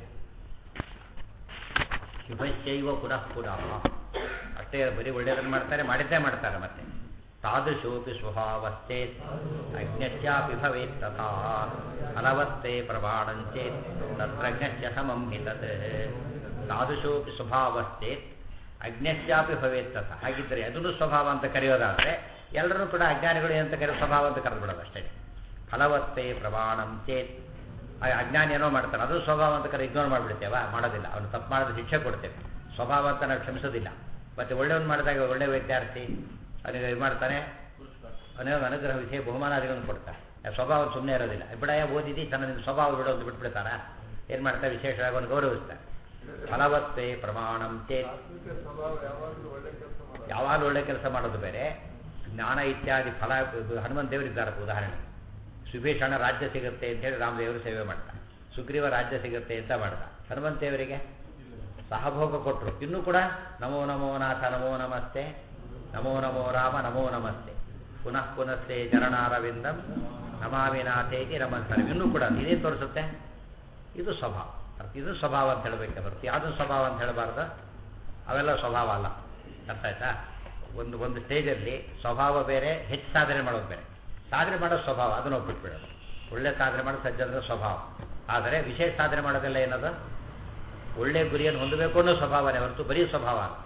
Speaker 1: ಶುಭಶ್ಚೈವ ಪುನಃ ಪುನಃ ಅಷ್ಟೇ ಬರೀ ಒಳ್ಳೆಯದನ್ನು ಮಾಡ್ತಾರೆ ಮಾಡಿದ್ದೇ ಮಾಡ್ತಾರೆ ಮತ್ತೆ ತಾದೃಶೋಪಿ ಸ್ವಭಾವಸ್ಥೆ ಅಜ್ಞಶ್ಚಾಪಿ ಭವೇತ್ ತಥಾ ಫಲವತ್ತೇ ಪ್ರಮಾಣಂಚೇತ್ ತತ್ರಜ್ಞಶ್ಚ ಸಮಂ ಹಿತತ್ ತಾದೃಶೋಪಿ ಸ್ವಭಾವಸ್ಥೆ ಅಜ್ಞಶ್ಚಾಪಿ ಭವೇತ್ ತಥಾ ಹಾಗಿದ್ದರೆ ಅದನ್ನು ಸ್ವಭಾವ ಅಂತ ಕರೆಯೋದಾದರೆ ಎಲ್ಲರೂ ಕೂಡ ಅಜ್ಞಾನಿಗಳು ಅಂತ ಕರೆಯೋ ಸ್ವಭಾವ ಅಂತ ಕರೆದ್ಬಿಡೋದು ಅಷ್ಟೇ ಫಲವತ್ತೇ ಪ್ರಮಾಣಂ ಚೇತ್ ಆ ಅಜ್ಞಾನಿ ಏನೋ ಮಾಡ್ತಾನೆ ಅದು ಸ್ವಭಾವ ಅಂತ ಕರೆ ಇಗ್ನೋರ್ ಮಾಡಿಬಿಡ್ತೇವ ಮಾಡೋದಿಲ್ಲ ಅವನು ತಪ್ಪು ಮಾಡಿದ್ರೆ ಶಿಕ್ಷೆ ಕೊಡ್ತೇವೆ ಸ್ವಭಾವ ಅಂತ ನಾವು ಕ್ಷಮಿಸೋದಿಲ್ಲ ಮತ್ತೆ ಒಳ್ಳೆಯವನು ಮಾಡಿದಾಗ ಒಳ್ಳೆ ವಿದ್ಯಾರ್ಥಿ ಅವನಿಗೆ ಇದು ಮಾಡ್ತಾನೆ ಅವನಿಗೆ ಅನುಗ್ರಹ ವಿಷಯ ಬಹುಮಾನಾದಿಗಳನ್ನು ಕೊಡ್ತಾರೆ ಆ ಸ್ವಭಾವ ಸುಮ್ಮನೆ ಇರೋದಿಲ್ಲ ಬಿಡಯ ಓದಿದಿ ಚೆನ್ನಾಗಿ ಸ್ವಭಾವ ಬಿಡೋ ಅಂತ ಬಿಟ್ಬಿಡ್ತಾರ ಏನು ಮಾಡ್ತಾರೆ ವಿಶೇಷವಾಗಿ ಅವನು ಗೌರವಿಸ್ತಾರೆ ಫಲವತ್ತೇ ಪ್ರಮಾಣಂ ಚೇತ್
Speaker 2: ಸಾತ್ವಿಕ ಸ್ವಭಾವ ಯಾವಾಗಲೂ ಒಳ್ಳೆ ಕೆಲಸ ಮಾಡೋದು
Speaker 1: ಯಾವಾಗಲೂ ಒಳ್ಳೆ ಕೆಲಸ ಮಾಡೋದು ಬೇರೆ ಜ್ಞಾನ ಇತ್ಯಾದಿ ಫಲ ಇದು ಹನುಮಂತ ದೇವರಿದ್ದಾರೆ ಉದಾಹರಣೆ ಸುಭೀಷಣ ರಾಜ್ಯ ಸಿಗುತ್ತೆ ಅಂತ ಹೇಳಿ ರಾಮದೇವರು ಸೇವೆ ಮಾಡ್ತಾರೆ ಸುಗ್ರೀವ ರಾಜ್ಯ ಸಿಗುತ್ತೆ ಅಂತ ಮಾಡ್ದ ಹನುಮಂತ ದೇವರಿಗೆ ಸಹಭೋಗ ಕೊಟ್ಟರು ಇನ್ನೂ ಕೂಡ ನಮೋ ನಮೋ ನಾಥ ನಮೋ ನಮಸ್ತೆ ನಮೋ ನಮೋ ರಾಮ ನಮೋ ನಮಸ್ತೆ ಪುನಃ ಪುನಸ್ತೆ ಚರಣಾರವಿಂದಂ ನಮಾಮಿ ನಾಥೇತಿ ನಮಸ್ಕಾರ ಇನ್ನೂ ಕೂಡ ಇದೇ ತೋರಿಸುತ್ತೆ ಇದು ಸ್ವಭಾವ ಇದು ಸ್ವಭಾವ ಅಂತ ಹೇಳಬೇಕೆ ಬರುತ್ತೆ ಯಾವುದು ಸ್ವಭಾವ ಅಂತ ಹೇಳಬಾರ್ದು ಅವೆಲ್ಲ ಸ್ವಭಾವ ಅಲ್ಲ ಅರ್ಥ ಆಯ್ತಾ ಒಂದು ಒಂದು ಸ್ಟೇಜಲ್ಲಿ ಸ್ವಭಾವ ಬೇರೆ ಹೆಚ್ಚು ಸಾಧನೆ ಮಾಡೋದು ಬೇರೆ ಸಾಧನೆ ಮಾಡೋ ಸ್ವಭಾವ ಅದನ್ನು ಒಪ್ಪಿಟ್ಬಿಡೋದು ಒಳ್ಳೆ ಸಾಧನೆ ಮಾಡೋ ಸಜ್ಜನರ ಸ್ವಭಾವ ಆದರೆ ವಿಶೇಷ ಸಾಧನೆ ಮಾಡೋದೆಲ್ಲ ಏನದು ಒಳ್ಳೆ ಗುರಿಯನ್ನು ಹೊಂದಬೇಕು ಅನ್ನೋ ಸ್ವಭಾವನೇ ಹೊರತು ಬರೀ ಸ್ವಭಾವ ಅಲ್ಲ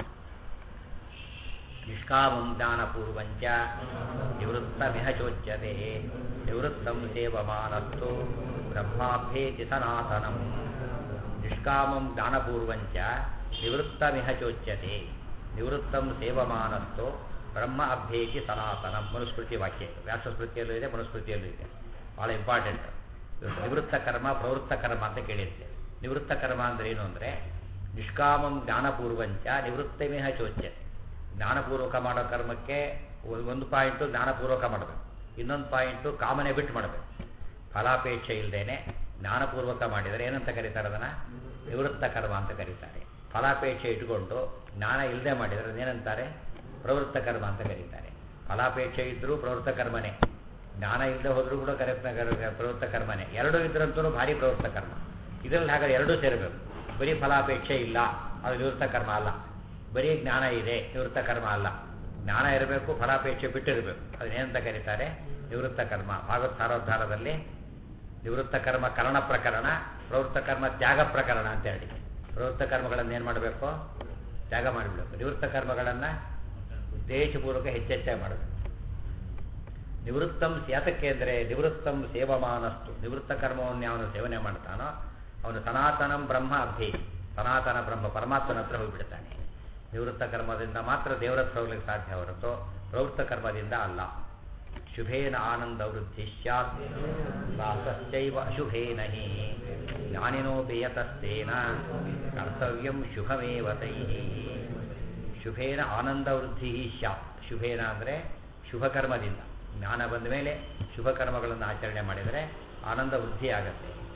Speaker 1: ನಿಷ್ಕಾಮಂ ಜ್ಞಾನಪೂರ್ವಂಚ ನಿವೃತ್ತ ವಿಹಚೋಚ್ಯತೆ ನಿವೃತ್ತಂ ಸೇವಮಾನಸ್ತು ಬ್ರಹ್ಮಾಭ್ಯೇತಿ ಸನಾತನಂ ನಿಷ್ಕಾಮಂ ಜ್ಞಾನಪೂರ್ವಂಚ ನಿವೃತ್ತಮಿಹ ಚೋಚ್ಯತೆ ನಿವೃತ್ತಂ ಸೇವಮಾನಸ್ತು ಬ್ರಹ್ಮ ಅಭ್ಯೇತಿ ಸನಾತನಂ ಮನುಸ್ಮೃತಿ ವಾಕ್ಯ ವ್ಯಾಸಸ್ಮೃತಿಯಲ್ಲೂ ಇದೆ ಮನುಸ್ಮೃತಿಯಲ್ಲೂ ಇದೆ ಭಾಳ ಇಂಪಾರ್ಟೆಂಟ್ ನಿವೃತ್ತ ಕರ್ಮ ಪ್ರವೃತ್ತ ಕರ್ಮ ಅಂತ ಕೇಳಿರ್ತೇವೆ ನಿವೃತ್ತ ಕರ್ಮ ಅಂದ್ರೆ ಏನು ಅಂದರೆ ನಿಷ್ಕಾಮಂ ಜ್ಞಾನಪೂರ್ವಂಚ ನಿವೃತ್ತಮಿಹ ಚೋಚ್ಯತೆ ಜ್ಞಾನಪೂರ್ವಕ ಮಾಡೋ ಕರ್ಮಕ್ಕೆ ಒಂದು ಪಾಯಿಂಟು ಜ್ಞಾನಪೂರ್ವಕ ಮಾಡಬೇಕು ಇನ್ನೊಂದು ಪಾಯಿಂಟು ಕಾಮನೆ ಬಿಟ್ಟು ಮಾಡಬೇಕು ಫಲಾಪೇಕ್ಷೆ ಇಲ್ಲದೇನೆ ಜ್ಞಾನಪೂರ್ವಕ ಮಾಡಿದರೆ ಏನಂತ ಕರೀತಾರೆ ಅದನ್ನು ನಿವೃತ್ತ ಕರ್ಮ ಅಂತ ಕರೀತಾರೆ ಫಲಾಪೇಕ್ಷೆ ಇಟ್ಕೊಂಡು ಜ್ಞಾನ ಇಲ್ಲದೆ ಮಾಡಿದರೆ ಏನಂತಾರೆ ಪ್ರವೃತ್ತ ಕರ್ಮ ಅಂತ ಕರೀತಾರೆ ಫಲಾಪೇಕ್ಷೆ ಇದ್ದರೂ ಪ್ರವೃತ್ತ ಕರ್ಮನೇ ಜ್ಞಾನ ಇಲ್ಲದೆ ಹೋದರೂ ಕೂಡ ಕರೆಕ್ಟ್ ಪ್ರವೃತ್ತ ಕರ್ಮನೇ ಎರಡೂ ಇದ್ರಂತೂ ಭಾರಿ ಪ್ರವೃತ್ತ ಕರ್ಮ ಇದರಲ್ಲಿ ಹಾಗಾದ್ರೆ ಎರಡೂ ಸೇರಬೇಕು ಬರೀ ಫಲಾಪೇಕ್ಷೆ ಇಲ್ಲ ಅದು ನಿವೃತ್ತ ಕರ್ಮ ಅಲ್ಲ ಬರೀ ಜ್ಞಾನ ಇದೆ ನಿವೃತ್ತ ಕರ್ಮ ಅಲ್ಲ ಜ್ಞಾನ ಇರಬೇಕು ಫಲಾಪೇಕ್ಷೆ ಬಿಟ್ಟಿರಬೇಕು ಅದನ್ನೇನಂತ ಕರೀತಾರೆ ನಿವೃತ್ತ ಕರ್ಮ ಭಾಗವತ್ ಸಾರೋದ್ಧಾರದಲ್ಲಿ ನಿವೃತ್ತ ಕರ್ಮ ಕರಣ ಪ್ರಕರಣ ಪ್ರವೃತ್ತ ಕರ್ಮ ತ್ಯಾಗ ಪ್ರಕರಣ ಅಂತ ಹೇಳಿ ಪ್ರವೃತ್ತ ಕರ್ಮಗಳನ್ನು ಏನು ಮಾಡಬೇಕು ತ್ಯಾಗ ಮಾಡಿಬಿಡಬೇಕು ನಿವೃತ್ತ ಕರ್ಮಗಳನ್ನು ಉದ್ದೇಶಪೂರ್ವಕ ಹೆಚ್ಚೆಚ್ಚಾಗಿ ಮಾಡಬೇಕು ನಿವೃತ್ತಂ ಯಾತಕ್ಕೆ ಅಂದರೆ ನಿವೃತ್ತಂ ಸೇವಮಾನಸ್ತು ನಿವೃತ್ತ ಕರ್ಮವನ್ನು ಅವನು ಸೇವನೆ ಮಾಡ್ತಾನೋ ಅವನು ಸನಾತನಂ ಬ್ರಹ್ಮ ಅಭಿ ಸನಾತನ ಬ್ರಹ್ಮ ಪರಮಾತ್ಮನ ಹತ್ರ ಹೋಗಿಬಿಡ್ತಾನೆ ನಿವೃತ್ತ ಕರ್ಮದಿಂದ ಮಾತ್ರ ದೇವರ ಹತ್ರ ಹೋಗ್ಲಿಕ್ಕೆ ಸಾಧ್ಯ ಹೊರತು ಪ್ರವೃತ್ತ ಕರ್ಮದಿಂದ ಅಲ್ಲ ಶುಭೇನ ಆನಂದ ವೃದ್ಧಿ ಸ್ಯಾತ್ ಸಾಹಸಶ್ಚೈವ ಅಶುಭೇನ ಹಿ ಜ್ಞಾನಿನೋಪಿ ಯತಸ್ತೇನ ಕರ್ತವ್ಯಂ ಶುಭಮೇವ ತೈಃ ಶುಭೇನ ಆನಂದ ವೃದ್ಧಿ ಸ್ಯಾತ್ ಶುಭೇನ ಅಂದರೆ ಶುಭ ಕರ್ಮದಿಂದ ಜ್ಞಾನ ಬಂದ ಮೇಲೆ ಶುಭ ಕರ್ಮಗಳನ್ನು ಆಚರಣೆ ಮಾಡಿದರೆ ಆನಂದ ವೃದ್ಧಿ ಆಗತ್ತೆ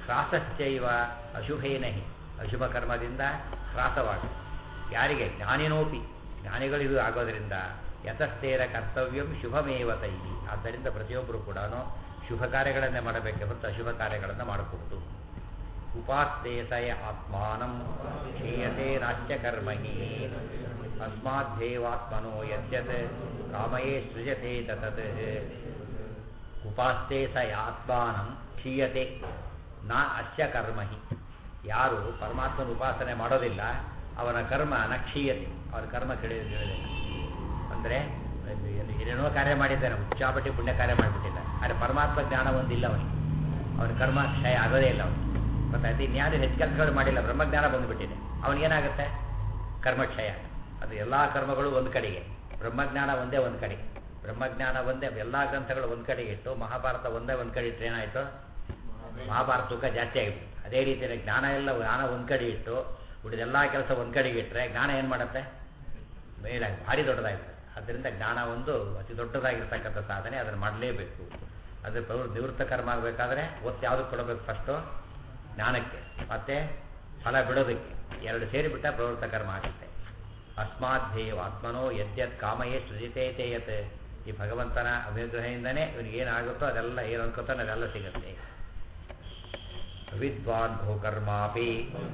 Speaker 1: ಕ್ರಾಸಶ್ಚೈವ ಅಶುಭೇನಹಿ ಅಶುಭ ಕರ್ಮದಿಂದ ಕ್ರಾಸವಾಗ ಯಾರಿಗೆ ಜ್ಞಾನಿನೋಪಿ ಜ್ಞಾನಿಗಳಿಗೂ ಆಗೋದರಿಂದ ಯತಸ್ಥೇರ ಕರ್ತವ್ಯಂ ಶುಭಮೇವ ತೈಹಿ ಆದ್ದರಿಂದ ಪ್ರತಿಯೊಬ್ಬರು ಕೂಡ ಶುಭ ಕಾರ್ಯಗಳನ್ನೇ ಮಾಡಬೇಕೆ ಹೊರತು ಅಶುಭ ಕಾರ್ಯಗಳನ್ನು ಮಾಡಬಹುದು ಉಪಾಸ್ತೆ ಸಯ ಆತ್ಮಾನಂ ಕ್ಷೀಯತೆ ನಾಚ್ಯ ಕರ್ಮಹಿ ಅಸ್ಮಾದ್ದೇವಾತ್ಮನೋ ಯದ್ಯತ್ ಕಾಮಯೇ ಸೃಜತೆ ತತತ್ ಉಪಾಸ್ತೆ ಸ ಆತ್ಮಾನಂ ಕ್ಷೀಯತೆ ನಾ ಅಸ್ಯ ಕರ್ಮಹಿ ಯಾರು ಪರಮಾತ್ಮನ ಉಪಾಸನೆ ಮಾಡೋದಿಲ್ಲ ಅವನ ಕರ್ಮ ನ ಕ್ಷೀಯತೆ ಅವನ ಕರ್ಮ ಕೆಳೆಯೋದಿಲ್ಲ ಅಂದರೆ ಏನೇನೋ ಕಾರ್ಯ ಮಾಡಿದ್ದಾನೆ ಉಚ್ಚಾಪಟ್ಟಿ ಪುಣ್ಯ ಕಾರ್ಯ ಮಾಡಿಬಿಟ್ಟಿಲ್ಲ ಆದರೆ ಪರಮಾತ್ಮ ಜ್ಞಾನ ಒಂದಿಲ್ಲ ಅವನಿಗೆ ಅವನ ಕರ್ಮ ಕ್ಷಯ ಆಗೋದೇ ಇಲ್ಲ ಅವನಿಗೆ ಗೊತ್ತಾಯ್ತು ಇನ್ಯಾರು ಹೆಚ್ಚು ಕೆಲಸಗಳು ಮಾಡಿಲ್ಲ ಬ್ರಹ್ಮಜ್ಞಾನ ಬಂದುಬಿಟ್ಟಿದೆ ಅವನಿಗೇನಾಗುತ್ತೆ ಕರ್ಮಕ್ಷಯ ಅದು ಎಲ್ಲ ಕರ್ಮಗಳು ಒಂದು ಕಡೆಗೆ ಬ್ರಹ್ಮಜ್ಞಾನ ಒಂದೇ ಒಂದು ಕಡೆಗೆ ಬ್ರಹ್ಮಜ್ಞಾನ ಒಂದೇ ಎಲ್ಲ ಗ್ರಂಥಗಳು ಒಂದು ಕಡೆಗೆ ಇಟ್ಟು ಮಹಾಭಾರತ ಒಂದೇ ಒಂದು ಕಡೆ ಇಟ್ಟರೆ ಏನಾಯಿತು ಮಹಾಭಾರತ ತೂಕ ಜಾಸ್ತಿ ಆಗಿಬಿಟ್ಟು ಅದೇ ರೀತಿಯಲ್ಲಿ ಜ್ಞಾನ ಎಲ್ಲ ಜ್ಞಾನ ಒಂದು ಕಡೆ ಇಟ್ಟು ಉಳಿದೆಲ್ಲ ಕೆಲಸ ಒಂದು ಕಡೆಗೆ ಇಟ್ಟರೆ ಜ್ಞಾನ ಏನು ಮಾಡುತ್ತೆ ಮೇಲಾಗಿ ಭಾರಿ ದೊಡ್ಡದಾಗಿರುತ್ತೆ ಆದ್ದರಿಂದ ಜ್ಞಾನ ಒಂದು ಅತಿ ದೊಡ್ಡದಾಗಿರ್ತಕ್ಕಂಥ ಸಾಧನೆ ಅದನ್ನು ಮಾಡಲೇಬೇಕು ಅದು ಪ್ರವೃತ್ತಿ ನಿವೃತ್ತ ಕರ್ಮ ಆಗಬೇಕಾದ್ರೆ ಒತ್ತು ಯಾವುದಕ್ಕೆ ಕೊಡಬೇಕು ಫಸ್ಟು ಜ್ಞಾನಕ್ಕೆ ಮತ್ತು ಫಲ ಬಿಡೋದಕ್ಕೆ ಎರಡು ಸೇರಿಬಿಟ್ಟ ಪ್ರವೃತ್ತ ಕರ್ಮ ಆಗುತ್ತೆ ಅಸ್ಮಾದ್ದೇವ ಆತ್ಮನೋ ಯದ್ಯತ್ ಕಾಮಯೇ ಸೃಜಿತೇ ತೇಯತ್ ಈ ಭಗವಂತನ ಅನುಗ್ರಹದಿಂದನೇ ಇವನಿಗೆ ಏನಾಗುತ್ತೋ ಅದೆಲ್ಲ ಏನು ಅನ್ಕೋತಾನೆ ಅದೆಲ್ಲ ಸಿಗುತ್ತೆ ವಿದ್ವಾನ್ ಭೂಕರ್ಮಾಪಿ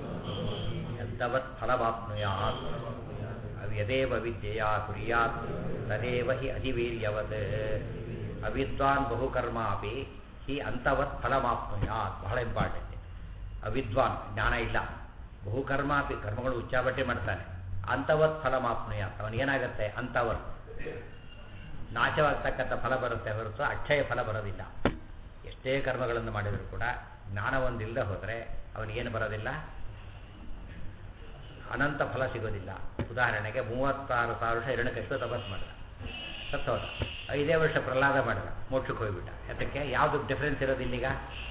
Speaker 1: ಯದ್ದವತ್ ಫಲವಾಪ್ನುಯಾತ್ ಯದೇವ ವಿದ್ಯೆಯ ಕುರ್ಯಾತ್ ತದೇವ ಹಿ ಅಧಿವೀರ್ಯವತ್ ಅವಿದ್ವಾನ್ ಬಹುಕರ್ಮಾಪಿ ಹಿ ಅಂತವತ್ ಫಲಮಾಪ್ನುಯಾತ್ ಬಹಳ ಇಂಪಾರ್ಟೆಂಟ್ ಅವಿದ್ವಾನ್ ಜ್ಞಾನ ಇಲ್ಲ ಬಹುಕರ್ಮಾಪಿ ಕರ್ಮಗಳು ಉಚ್ಚಾಬಟ್ಟೆ ಮಾಡ್ತಾನೆ ಅಂತವತ್ ಫಲಮಾಪ್ನುಯಾತ್ ಅವನಿಗೇನಾಗುತ್ತೆ ಅಂತವತ್ ನಾಶವಾಗ್ತಕ್ಕಂಥ ಫಲ ಬರುತ್ತೆ ಹೊರತು ಅಕ್ಷಯ ಫಲ ಬರೋದಿಲ್ಲ ಎಷ್ಟೇ ಕರ್ಮಗಳನ್ನು ಮಾಡಿದರೂ ಕೂಡ ಜ್ಞಾನ ಒಂದಿಲ್ಲದೆ ಹೋದರೆ ಅವನಿಗೇನು ಬರೋದಿಲ್ಲ ಅನಂತ ಫಲ ಸಿಗೋದಿಲ್ಲ ಉದಾಹರಣೆಗೆ ಮೂವತ್ತಾರು ಸಾವಿರ ವರ್ಷ ಹಿರಣ್ಯಕಷ್ಟು ತಪಸ್ ಮಾಡಿದ ಸತ್ತೋದ ಐದೇ ವರ್ಷ ಪ್ರಹ್ಲಾದ ಮಾಡಿದ ಮೋಕ್ಷಕ್ಕೆ ಹೋಗ್ಬಿಟ್ಟ ಯಾತಕ್ಕೆ ಯಾವುದು ಡಿಫ್ರೆನ್ಸ್ ಇರೋದಿಲ್ಲೀಗ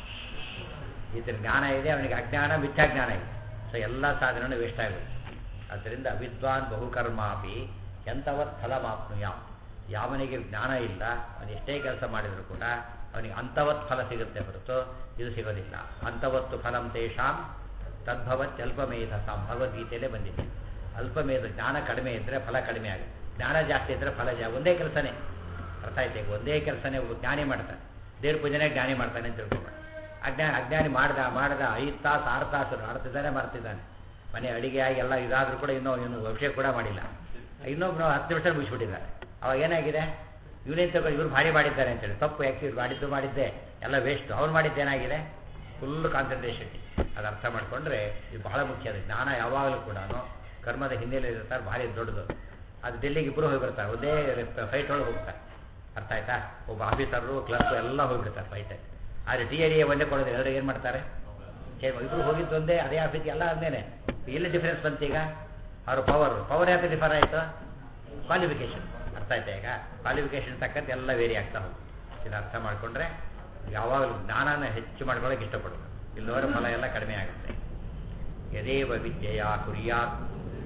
Speaker 1: ಇದ್ರ ಜ್ಞಾನ ಇದೆ ಅವನಿಗೆ ಅಜ್ಞಾನ ಮಿಥ್ಯಾಜ್ಞಾನ ಇದೆ ಸೊ ಎಲ್ಲ ಸಾಧನೆಯನ್ನು ವೇಸ್ಟ್ ಆಗುತ್ತೆ ಆದ್ದರಿಂದ ವಿದ್ವಾನ್ ಬಹುಕರ್ಮಾಪಿ ಎಂಥವತ್ ಫಲಮಾಪ್ನುಯ ಯಾವನಿಗೆ ಜ್ಞಾನ ಇಲ್ಲ ಅವನು ಎಷ್ಟೇ ಕೆಲಸ ಮಾಡಿದರೂ ಕೂಡ ಅವನಿಗೆ ಅಂಥವತ್ ಫಲ ಸಿಗುತ್ತೆ ಹೊರತು ಇದು ಸಿಗೋದಿಲ್ಲ ಅಂಥವತ್ತು ಫಲಂ ತೇಷಾಂ ತದ್ಭವತ್ ಅಲ್ಪಮೇಧಸಾಂ ಭಗವದ್ಗೀತೆಯಲ್ಲೇ ಬಂದಿದೆ ಅಲ್ಪಮೇಧ ಜ್ಞಾನ ಕಡಿಮೆ ಇದ್ದರೆ ಫಲ ಕಡಿಮೆ ಆಗುತ್ತೆ ಜ್ಞಾನ ಜಾಸ್ತಿ ಇದ್ದರೆ ಫಲ ಜಾ ಒಂದೇ ಕೆಲಸನೇ ಅರ್ಥ ಆಯ್ತು ಈಗ ಒಂದೇ ಕೆಲಸನೇ ಒಬ್ಬ ಜ್ಞಾನಿ ಮಾಡ್ತಾನೆ ದೇವ್ರ ಪೂಜೆನೇ ಜ್ಞಾನಿ ಮಾಡ್ತಾನೆ ಅಂತ ತಿಳ್ಕೊಬೇಡ ಅಜ್ಞಾನ ಅಜ್ಞಾನಿ ಮಾಡ್ದ ಮಾಡ್ದ ಐದು ತಾಸು ಆರು ತಾಸು ಮಾಡ್ತಿದ್ದಾನೆ ಮಾಡ್ತಿದ್ದಾನೆ ಮನೆ ಅಡಿಗೆ ಆಗಿ ಎಲ್ಲ ಇದಾದರೂ ಕೂಡ ಇನ್ನೂ ಇವನು ಅಭಿಷೇಕ ಕೂಡ ಮಾಡಿಲ್ಲ ಇನ್ನೊಬ್ಬನು ಹತ್ತು ನಿಮಿಷ ಮುಗಿಸ್ಬಿಟ್ಟಿದ್ದಾರೆ ಅವಾಗ ಏನಾಗಿದೆ ಇವನೇನು ತಗೊಂಡು ಇವ್ರು ಭಾರಿ ಮಾಡಿದ್ದಾರೆ ಅಂತೇಳಿ ತಪ್ಪು ಯಾಕೆ ಇವ್ರು ಮಾಡಿದ್ದು ಮಾಡಿದ್ದೆ ಎಲ್ಲ ವೇಸ್ಟ್ ಅವ್ರು ಮಾಡಿದ್ದು ಏನಾಗಿದೆ ಫುಲ್ ಕಾನ್ಸಂಟ್ರೇಷನ್ ಅದು ಅರ್ಥ ಮಾಡಿಕೊಂಡ್ರೆ ಇದು ಬಹಳ ಮುಖ್ಯ ಅದು ಜ್ಞಾನ ಯಾವಾಗಲೂ ಕೂಡ ಕರ್ಮದ ಹಿನ್ನೆಲೆ ಇರ್ತಾರೆ ಭಾರಿ ದೊಡ್ಡದು ಅದು ಡೆಲ್ಲಿಗೆ ಇಬ್ಬರು ಹೋಗಿ ಬರ್ತಾರೆ ಒಂದೇ ಫೈಟ್ ಒಳಗೆ ಹೋಗ್ತಾರೆ ಅರ್ಥ ಆಯ್ತಾ ಒಬ್ಬ ಆಫೀಸರು ಕ್ಲರ್ಕ್ ಎಲ್ಲ ಹೋಗಿಬಿಡ್ತಾರೆ ಫೈಟ್ ಆದರೆ ಟಿ ಎರಿಯ ಒಂದೇ ಕೊಡೋದು ಎರಡು ಏನು ಮಾಡ್ತಾರೆ ಇಬ್ಬರು ಹೋಗಿದ್ದು ಒಂದೇ ಅದೇ ಆಫೀಸ್ ಎಲ್ಲ ಅಂದೇನೆ ಎಲ್ಲಿ ಡಿಫರೆನ್ಸ್ ಬಂತು ಈಗ ಅವ್ರ ಪವರ್ ಪವರ್ ಯಾಕೆ ಡಿಫರ್ ಆಯಿತು ಕ್ವಾಲಿಫಿಕೇಶನ್ ಅರ್ಥ ಆಯ್ತಾ ಈಗ ಕ್ವಾಲಿಫಿಕೇಶನ್ ತಕ್ಕಂತೆ ಎಲ್ಲ ವೇರಿ ಆಗ್ತಾ ಹೋಗುತ್ತೆ ಇದು ಅರ್ಥ ಮಾಡಿಕೊಂಡ್ರೆ ಯಾವಾಗಲೂ ಜ್ಞಾನನ ಹೆಚ್ಚು ಮಾಡ್ಕೊಳ್ಳೋಕೆ ಇಷ್ಟಪಡೋದು ಇಲ್ಲವರ ಫಲ ಎಲ್ಲ ಕಡಿಮೆ ಆಗುತ್ತೆ ಯದೇವ ವಿದ್ಯೆಯ ಕುರ್ಯಾತ್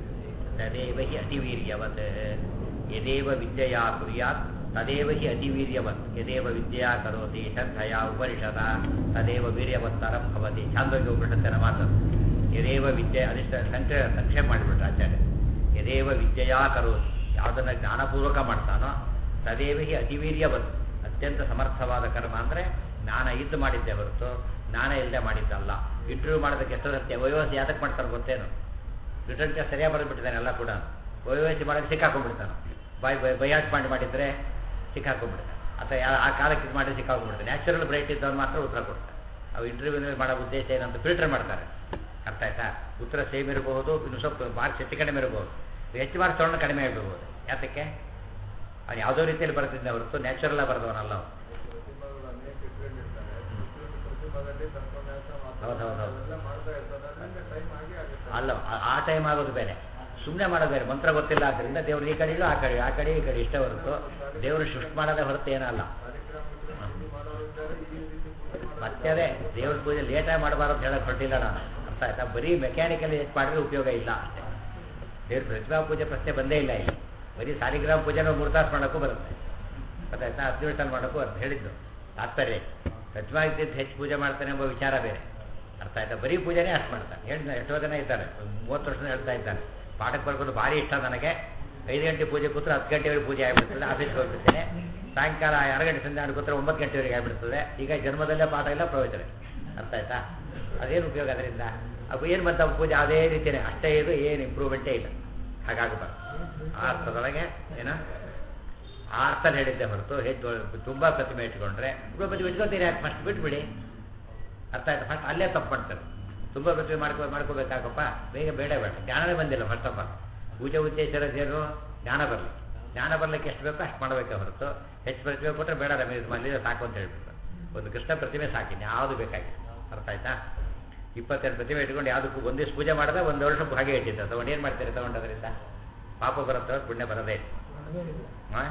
Speaker 1: ತದೇವ ಹಿ ಅತಿವೀರ್ಯವತ್ ಯದೇವ ವಿದ್ಯೆಯ ಕುರ್ಯಾತ್ ತದೇವ ಹಿ ಅತಿವೀರ್ಯವತ್ ಯದೇವ ವಿದ್ಯೆಯ ಕರೋತಿ ಶ್ರದ್ಧಯ ಉಪನಿಷದ ತದೇವ ವೀರ್ಯವತ್ತರಂ ಭವತಿ ಛಾಂದೋಗ್ಯ ಉಪನಿಷತ್ತಿನ ಮಾತು ಯದೇವ ವಿದ್ಯೆ ಅದಿಷ್ಟ ಸಂಕ್ಷೇ ಸಂಕ್ಷೇಪ ಮಾಡಿಬಿಟ್ರೆ ಆಚಾರ್ಯ ಯದೇವ ವಿದ್ಯೆಯ ಕರೋತಿ ಯಾವುದನ್ನು ಜ್ಞಾನಪೂರ್ವಕ ಮಾಡ್ತಾನೋ ತದೇವ ಹಿ ಅತಿವೀರ್ಯವತ್ ಅತ್ಯಂತ ಸಮರ್ಥವಾದ ಕರ್ಮ ಅಂದರೆ ಜ್ಞಾನ ಇದ್ದು ಮಾಡಿದ್ದೆ ಹೊರತು ಜ್ಞಾನ ಇಲ್ಲದೆ ಮಾಡಿದ್ದಲ್ಲ ಇಂಟರ್ವ್ಯೂ ಮಾಡೋದಕ್ಕೆ ಎಷ್ಟು ಸತ್ಯ ವಯೋವಸಿ ಯಾತಕ್ಕೆ ಮಾಡ್ತಾರೆ ಗೊತ್ತೇನು ರಿಟರ್ನ್ ಟೆಸ್ಟ್ ಸರಿಯಾಗಿ ಬರೆದ್ಬಿಟ್ಟಿದ್ದಾನೆ ಎಲ್ಲ ಕೂಡ ವಯೋವಸಿ ಮಾಡೋಕ್ಕೆ ಸಿಕ್ಕಾಕೊಂಡ್ಬಿಡ್ತಾನೆ ಬಾಯ್ ಬೈ ಬಯಾಟ್ ಮಾಡಿ ಮಾಡಿದರೆ ಸಿಕ್ಕಾಕೊಂಡ್ಬಿಡ್ತಾನೆ ಅಥವಾ ಯಾ ಆ ಕಾಲಕ್ಕೆ ಇದು ಮಾಡಿ ಸಿಕ್ಕಾಕೊಂಡ್ಬಿಡ್ತಾನೆ ನ್ಯಾಚುರಲ್ ಬ್ರೈಟ್ ಇದ್ದವನು ಮಾತ್ರ ಉತ್ತರ ಕೊಡ್ತಾರೆ ಅವು ಇಂಟರ್ವ್ಯೂನಲ್ಲಿ ಮಾಡೋ ಉದ್ದೇಶ ಏನಂತ ಫಿಲ್ಟರ್ ಮಾಡ್ತಾರೆ ಅರ್ಥ ಆಯ್ತಾ ಉತ್ತರ ಸೇಮ್ ಇರಬಹುದು ಇನ್ನು ಸ್ವಲ್ಪ ಮಾರ್ಕ್ಸ್ ಹೆಚ್ಚು ಕಡಿಮೆ ಇರಬಹುದು ಹೆಚ್ಚು ಮಾರ್ಕ್ಸ್ ತೊಗೊಂಡು ಕಡಿಮೆ ಆಗಿರ್ಬೋದು ಯಾತಕ್ಕೆ ಅವ್ನು ಯಾವುದೋ ರೀತಿಯಲ್ಲಿ ಬರ್ತಿದ್ದೆ ಹೊರತು ನ್ಯಾಚುರಲ್ ಬರೆದವನಲ್ಲ ಅವನು
Speaker 2: ಪ್ರತಿಭೆಗಳು ಅನೇಕ ಇಟ್ಕೊಂಡಿರ್ತಾರೆ ಪ್ರತಿಯೊಂದು ಪ್ರತಿಭಾಗದಲ್ಲಿ ತತ್ವನ್ಯಾಸ
Speaker 1: ಹೌದು, ಹೌದು, ಹೌದು.
Speaker 2: ಅದೆಲ್ಲ ಮಾಡ್ತಾ ಇರ್ತಾರೆ ಅದರಿಂದ ಟೈಮ್ ಆಗಿ ಆಗುತ್ತೆ
Speaker 1: ಅಲ್ಲ ಆ- ಆ ಟೈಮ್ ಆಗೋದು ಬೇರೆ ಸುಮ್ಮನೆ ಮಾಡೋದು ಬೇರೆ ಮಂತ್ರ ಗೊತ್ತಿಲ್ಲ ಆದ್ದರಿಂದ ದೇವ್ರು ಈ ಕಡೆ ಇಲ್ಲ ಆ ಕಡೆ ಆ ಕಡೆ ಈ ಕಡೆ ಇಷ್ಟೇ ಹೊರತು ದೇವರು ಸೃಷ್ಟಿ ಮಾಡೋದೇ ಹೊರತು ಏನಲ್ಲ
Speaker 2: ಕಾರ್ಯಕ್ರಮ ಪೂಜೆ ಮಾಡೋರು ಇದ್ದಾರೆ ಈ ರೀತಿ ಪೂಜೆ ಮಾಡೋರು
Speaker 1: ಮತ್ತೆ ಅದೇ ದೇವ್ರ ಪೂಜೆ ಲೇಟಾಗಿ ಮಾಡಬಾರ್ದು ಅಂತ ಹೇಳಕ್ ಹೊರಟಿಲ್ಲ ನಾನು ಅರ್ಥ ಆಯ್ತಾ ಬರೀ ಮೆಕ್ಯಾನಿಕಲ್ ಎಷ್ಟು ಮಾಡಿದ್ರೆ ಉಪಯೋಗ ಇಲ್ಲ ಅಷ್ಟೇ ದೇವ್ರ ಪ್ರತಿಭಾ ಪೂಜೆ ಪ್ರಶ್ನೆ ಬಂದೇ ಇಲ್ಲ ಇಲ್ಲಿ ಬರೀ ಸಾಲಿಗ್ರಾಮ ಪೂಜೆನ ಮೂರು ತಾಸು ಮಾಡೋಕ್ಕೂ ಬರುತ್ತೆ ಗೊತ್ತಾಯ್ತಾ ಹತ್ತು ನಿಮಿಷ ಮಾಡೋಕ್ಕೂ ಬರುತ್ತೆ ಹೇಳಿದ್ದು ತಾತ್ಪರ್ಯ ಪ್ರತಿಭಾ ಇದ್ದಿದ್ದು ಹೆಚ್ಚು ಪೂಜೆ ಮಾಡ್ತಾನೆ ಎಂಬ ವಿಚಾರ ಬೇರೆ ಅರ್ಥ ಆಯ್ತಾ ಬರೀ ಪೂಜೆನೇ ಅಷ್ಟು ಮಾಡ್ತಾನೆ ಹೇಳಿದ ಎಷ್ಟೋ ಜನ ಇದ್ದಾರೆ ಒಂದು ಮೂವತ್ತು ವರ್ಷ ಹೇಳ್ತಾ ಇದ್ದಾನೆ ಪಾಠಕ್ಕೆ ಬರ್ಕೊಂಡು ಭಾರಿ ಇಷ್ಟ ನನಗೆ ಐದು ಗಂಟೆ ಪೂಜೆ ಕೂತ್ರೆ ಹತ್ತು ಗಂಟೆವರೆಗೆ ಪೂಜೆ ಆಗಿಬಿಡ್ತದೆ ಆಫೀಸ್ಗೆ ಹೋಗ್ಬಿಡ್ತೇನೆ ಸಾಯಂಕಾಲ ಎರಡು ಗಂಟೆ ಸಂಜೆ ಕೂತ್ರೆ ಒಂಬತ್ತು ಗಂಟೆವರೆಗೆ ಆಗಿಬಿಡ್ತದೆ ಈಗ ಜನ್ಮದಲ್ಲೇ ಪಾಠ ಇಲ್ಲ ಪ್ರವಚನ ಅರ್ಥ ಆಯ್ತಾ ಅದೇನು ಉಪಯೋಗ ಅದರಿಂದ ಅದು ಏನು ಬಂತ ಪೂಜೆ ಅದೇ ರೀತಿಯೇ ಅಷ್ಟೇ ಇದು ಏನು ಇಂಪ್ರೂವ್ಮೆಂಟೇ ಇಲ್ಲ ಹಾಗಾಗಬಾರ್ದು ಆ ಅರ್ಥದೊಳಗೆ ಏನ ಆ ಅರ್ಥ ಹೇಳಿದ್ದೆ ಹೊರತು ಹೆಚ್ಚು ತುಂಬ ಪ್ರತಿಮೆ ಇಟ್ಕೊಂಡ್ರೆ ತುಂಬ ಪ್ರತಿಮೆ ಇಟ್ಕೊತೀರಿ ಯಾಕೆ ಫಸ್ಟ್ ಬಿಟ್ಬಿಡಿ ಅರ್ಥ ಆಯ್ತು ಫಸ್ಟ್ ಅಲ್ಲೇ ತಪ್ಪು ಮಾಡ್ತಾರೆ ತುಂಬ ಪ್ರತಿಮೆ ಮಾಡ್ಕೊ ಮಾಡ್ಕೋಬೇಕಾಗಪ್ಪ ಬೇಗ ಬೇಡ ಬೇಡ ಜ್ಞಾನನೇ ಬಂದಿಲ್ಲ ಫಸ್ಟ್ ಆಫ್ ಆಲ್ ಪೂಜೆ ಉದ್ದೇಶರ ಏನು ಜ್ಞಾನ ಬರಲಿ ಜ್ಞಾನ ಬರಲಿಕ್ಕೆ ಎಷ್ಟು ಬೇಕೋ ಅಷ್ಟು ಮಾಡಬೇಕೆ ಹೊರತು ಹೆಚ್ಚು ಪ್ರತಿಮೆ ಕೊಟ್ಟರೆ ಬೇಡ ರಮೇಶ್ ಮಲ್ಲಿಗೆ ಸಾಕು ಅಂತ ಹೇಳ್ಬಿಟ್ಟು ಒಂದು ಕೃಷ್ಣ ಪ್ರತಿಮೆ ಸಾಕಿನಿ ಯಾವುದು ಬೇಕಾಗಿಲ್ಲ ಅರ್ಥ ಆಯ್ತಾ ಇಪ್ಪತ್ತೆರಡು ಪ್ರತಿಮೆ ಇಟ್ಕೊಂಡು ಯಾವುದಕ್ಕೂ ಒಂದಿವ್ಸ ಪೂಜೆ ಮಾಡಿದ್ರೆ ಒಂದು ವರ್ಷ ಹಾಗೆ ಇಟ್ಟಿದ್ದ ತಗೊಂಡು ಏನು ಮಾಡ್ತೀರಿ ತಗೊಂಡದ್ರಿಂದ ಪಾಪ ಬರುತ್ತೆ ಪುಣ್ಯ ಬರದೇ ಹಾಂ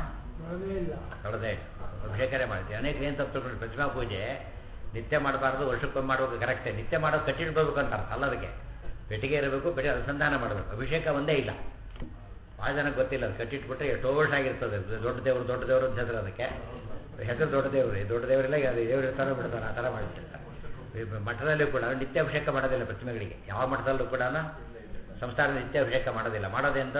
Speaker 1: ತೊಳೆದೇ ಅಭಿಷೇಕನೇ ಮಾಡ್ತೀವಿ ಅನೇಕ ಏನು ತಪ್ಪು ತಿಳ್ಕೊಂಡು ಪ್ರತಿಮಾ ಪೂಜೆ ನಿತ್ಯ ಮಾಡಬಾರ್ದು ವರ್ಷಕ್ಕೊಮ್ಮೆ ಮಾಡಬೇಕು ಕರೆಕ್ಟೇ ನಿತ್ಯ ಮಾಡೋ ಕಟ್ಟಿಡ್ಬೇಕು ಅಂತ ಅರ್ಥ ಅಲ್ಲ ಅದಕ್ಕೆ ಪೆಟ್ಟಿಗೆ ಇರಬೇಕು ಪೆಟ್ಟಿಗೆ ಅನುಸಂಧಾನ ಮಾಡಬೇಕು ಅಭಿಷೇಕ ಒಂದೇ ಇಲ್ಲ ಭಾಳ ಜನಕ್ಕೆ ಗೊತ್ತಿಲ್ಲ ಅದು ಕಟ್ಟಿಟ್ಬಿಟ್ರೆ ಎಷ್ಟೋ ವರ್ಷ ಆಗಿರ್ತದೆ ದೊಡ್ಡ ದೇವರು ದೊಡ್ಡ ದೇವರು ಅಂತ ಹೆಸರು ಅದಕ್ಕೆ ಹೆಸರು ದೊಡ್ಡ ದೇವರು ದೊಡ್ಡ ದೇವರೆಲ್ಲ ಅದು ದೇವ್ರು ಇರ್ತಾರೋ ಬಿಡ್ತಾರೆ ಆ ಥರ ಮಾಡಿಬಿಟ್ಟಿರ್ತಾರೆ ಈ ಮಠದಲ್ಲಿ ಕೂಡ ನಿತ್ಯ ಅಭಿಷೇಕ ಮಾಡೋದಿಲ್ಲ ಪ್ರತಿಮೆಗಳಿಗೆ ಯಾವ ಮಠದಲ್ಲೂ ಕೂಡ ಸಂಸ್ಥಾನ ನಿತ್ಯ ಅಭಿಷೇಕ ಮಾಡೋದಿಲ್ಲ ಮಾಡೋದೆಂದು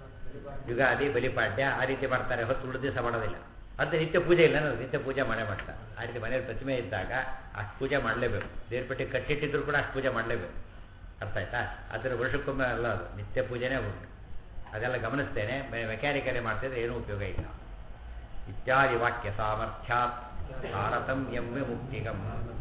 Speaker 1: ಯುಗಾದಿ ಬಲಿಪಾಡ್ಯ ಆ ರೀತಿ ಮಾಡ್ತಾರೆ ಹೊತ್ತು ಉಳಿದ ದಿವಸ ಮಾಡೋದಿಲ್ಲ ಅದು ನಿತ್ಯ ಪೂಜೆ ಇಲ್ಲ ಅನ್ನೋದು ನಿತ್ಯ ಪೂಜೆ ಮಾಡೇ ಮಾಡ್ತಾರೆ ಆ ರೀತಿ ಮನೇಲಿ ಪ್ರತಿಮೆ ಇದ್ದಾಗ ಅಷ್ಟು ಪೂಜೆ ಮಾಡಲೇಬೇಕು ದೇವ್ರ ಪಟ್ಟಿ ಕಟ್ಟಿಟ್ಟಿದ್ರು ಕೂಡ ಅಷ್ಟು ಪೂಜೆ ಮಾಡಲೇಬೇಕು ಅರ್ಥ ಆಯ್ತಾ ಅದರ ವರ್ಷಕ್ಕೊಮ್ಮೆ ಅಲ್ಲ ಅದು ನಿತ್ಯ ಪೂಜೆನೇ ಉಂಟು ಅದೆಲ್ಲ ಗಮನಿಸ್ತೇನೆ ಮೆಕ್ಯಾನಿಕಲಿ ಮಾಡ್ತಿದ್ರೆ ಏನೂ ಉಪಯೋಗ ಇಲ್ಲ ಇತ್ಯಾದಿ ವಾಕ್ಯ ಸಾಮರ್ಥ್ಯಾತ್ ತಾರತಮ್ಯಂ ವಿಮುಕ್ತಿಗಂ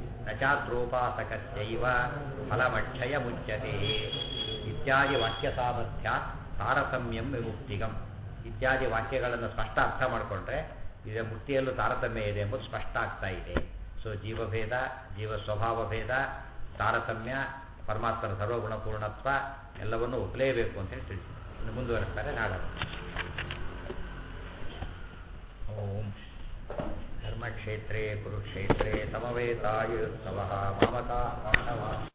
Speaker 1: ನಚಾತ್ರೋಪಾಸಕಸ್ಯೈವ ಫಲಮಕ್ಷಯ ಮುಚ್ಯತೆ ಇತ್ಯಾದಿ ವಾಕ್ಯ ಸಾಮರ್ಥ್ಯಾತ್ ತಾರತಮ್ಯಂ ವಿಮುಕ್ತಿಗಂ ಇತ್ಯಾದಿ ವಾಕ್ಯಗಳನ್ನು ಸ್ಪಷ್ಟ ಅರ್ಥ ಮಾಡಿಕೊಂಡ್ರೆ ಇದರ ಮುಕ್ತಿಯಲ್ಲೂ ತಾರತಮ್ಯ ಇದೆ ಎಂಬುದು ಸ್ಪಷ್ಟ ಆಗ್ತಾ ಇದೆ ಸೊ ಜೀವಭೇದ ಜೀವ ಸ್ವಭಾವ ಭೇದ ತಾರತಮ್ಯ ಪರಮಾತ್ಮನ ಸರ್ವಗುಣಪೂರ್ಣತ್ವ ಎಲ್ಲವನ್ನೂ ಒಪ್ಪಲೇಬೇಕು ಅಂತೇಳಿ ತಿಳಿಸಿದೆ ಇನ್ನು ಮುಂದುವರಿಸ್ತಾರೆ ನಾಳೆ ಓಂ ಧರ್ಮಕ್ಷೇತ್ರೇ ಕುರುಕ್ಷೇತ್ರೇ ಸಮವೇತಾಯುತ್ಸವ ಮಮತಾ ಮಾನವ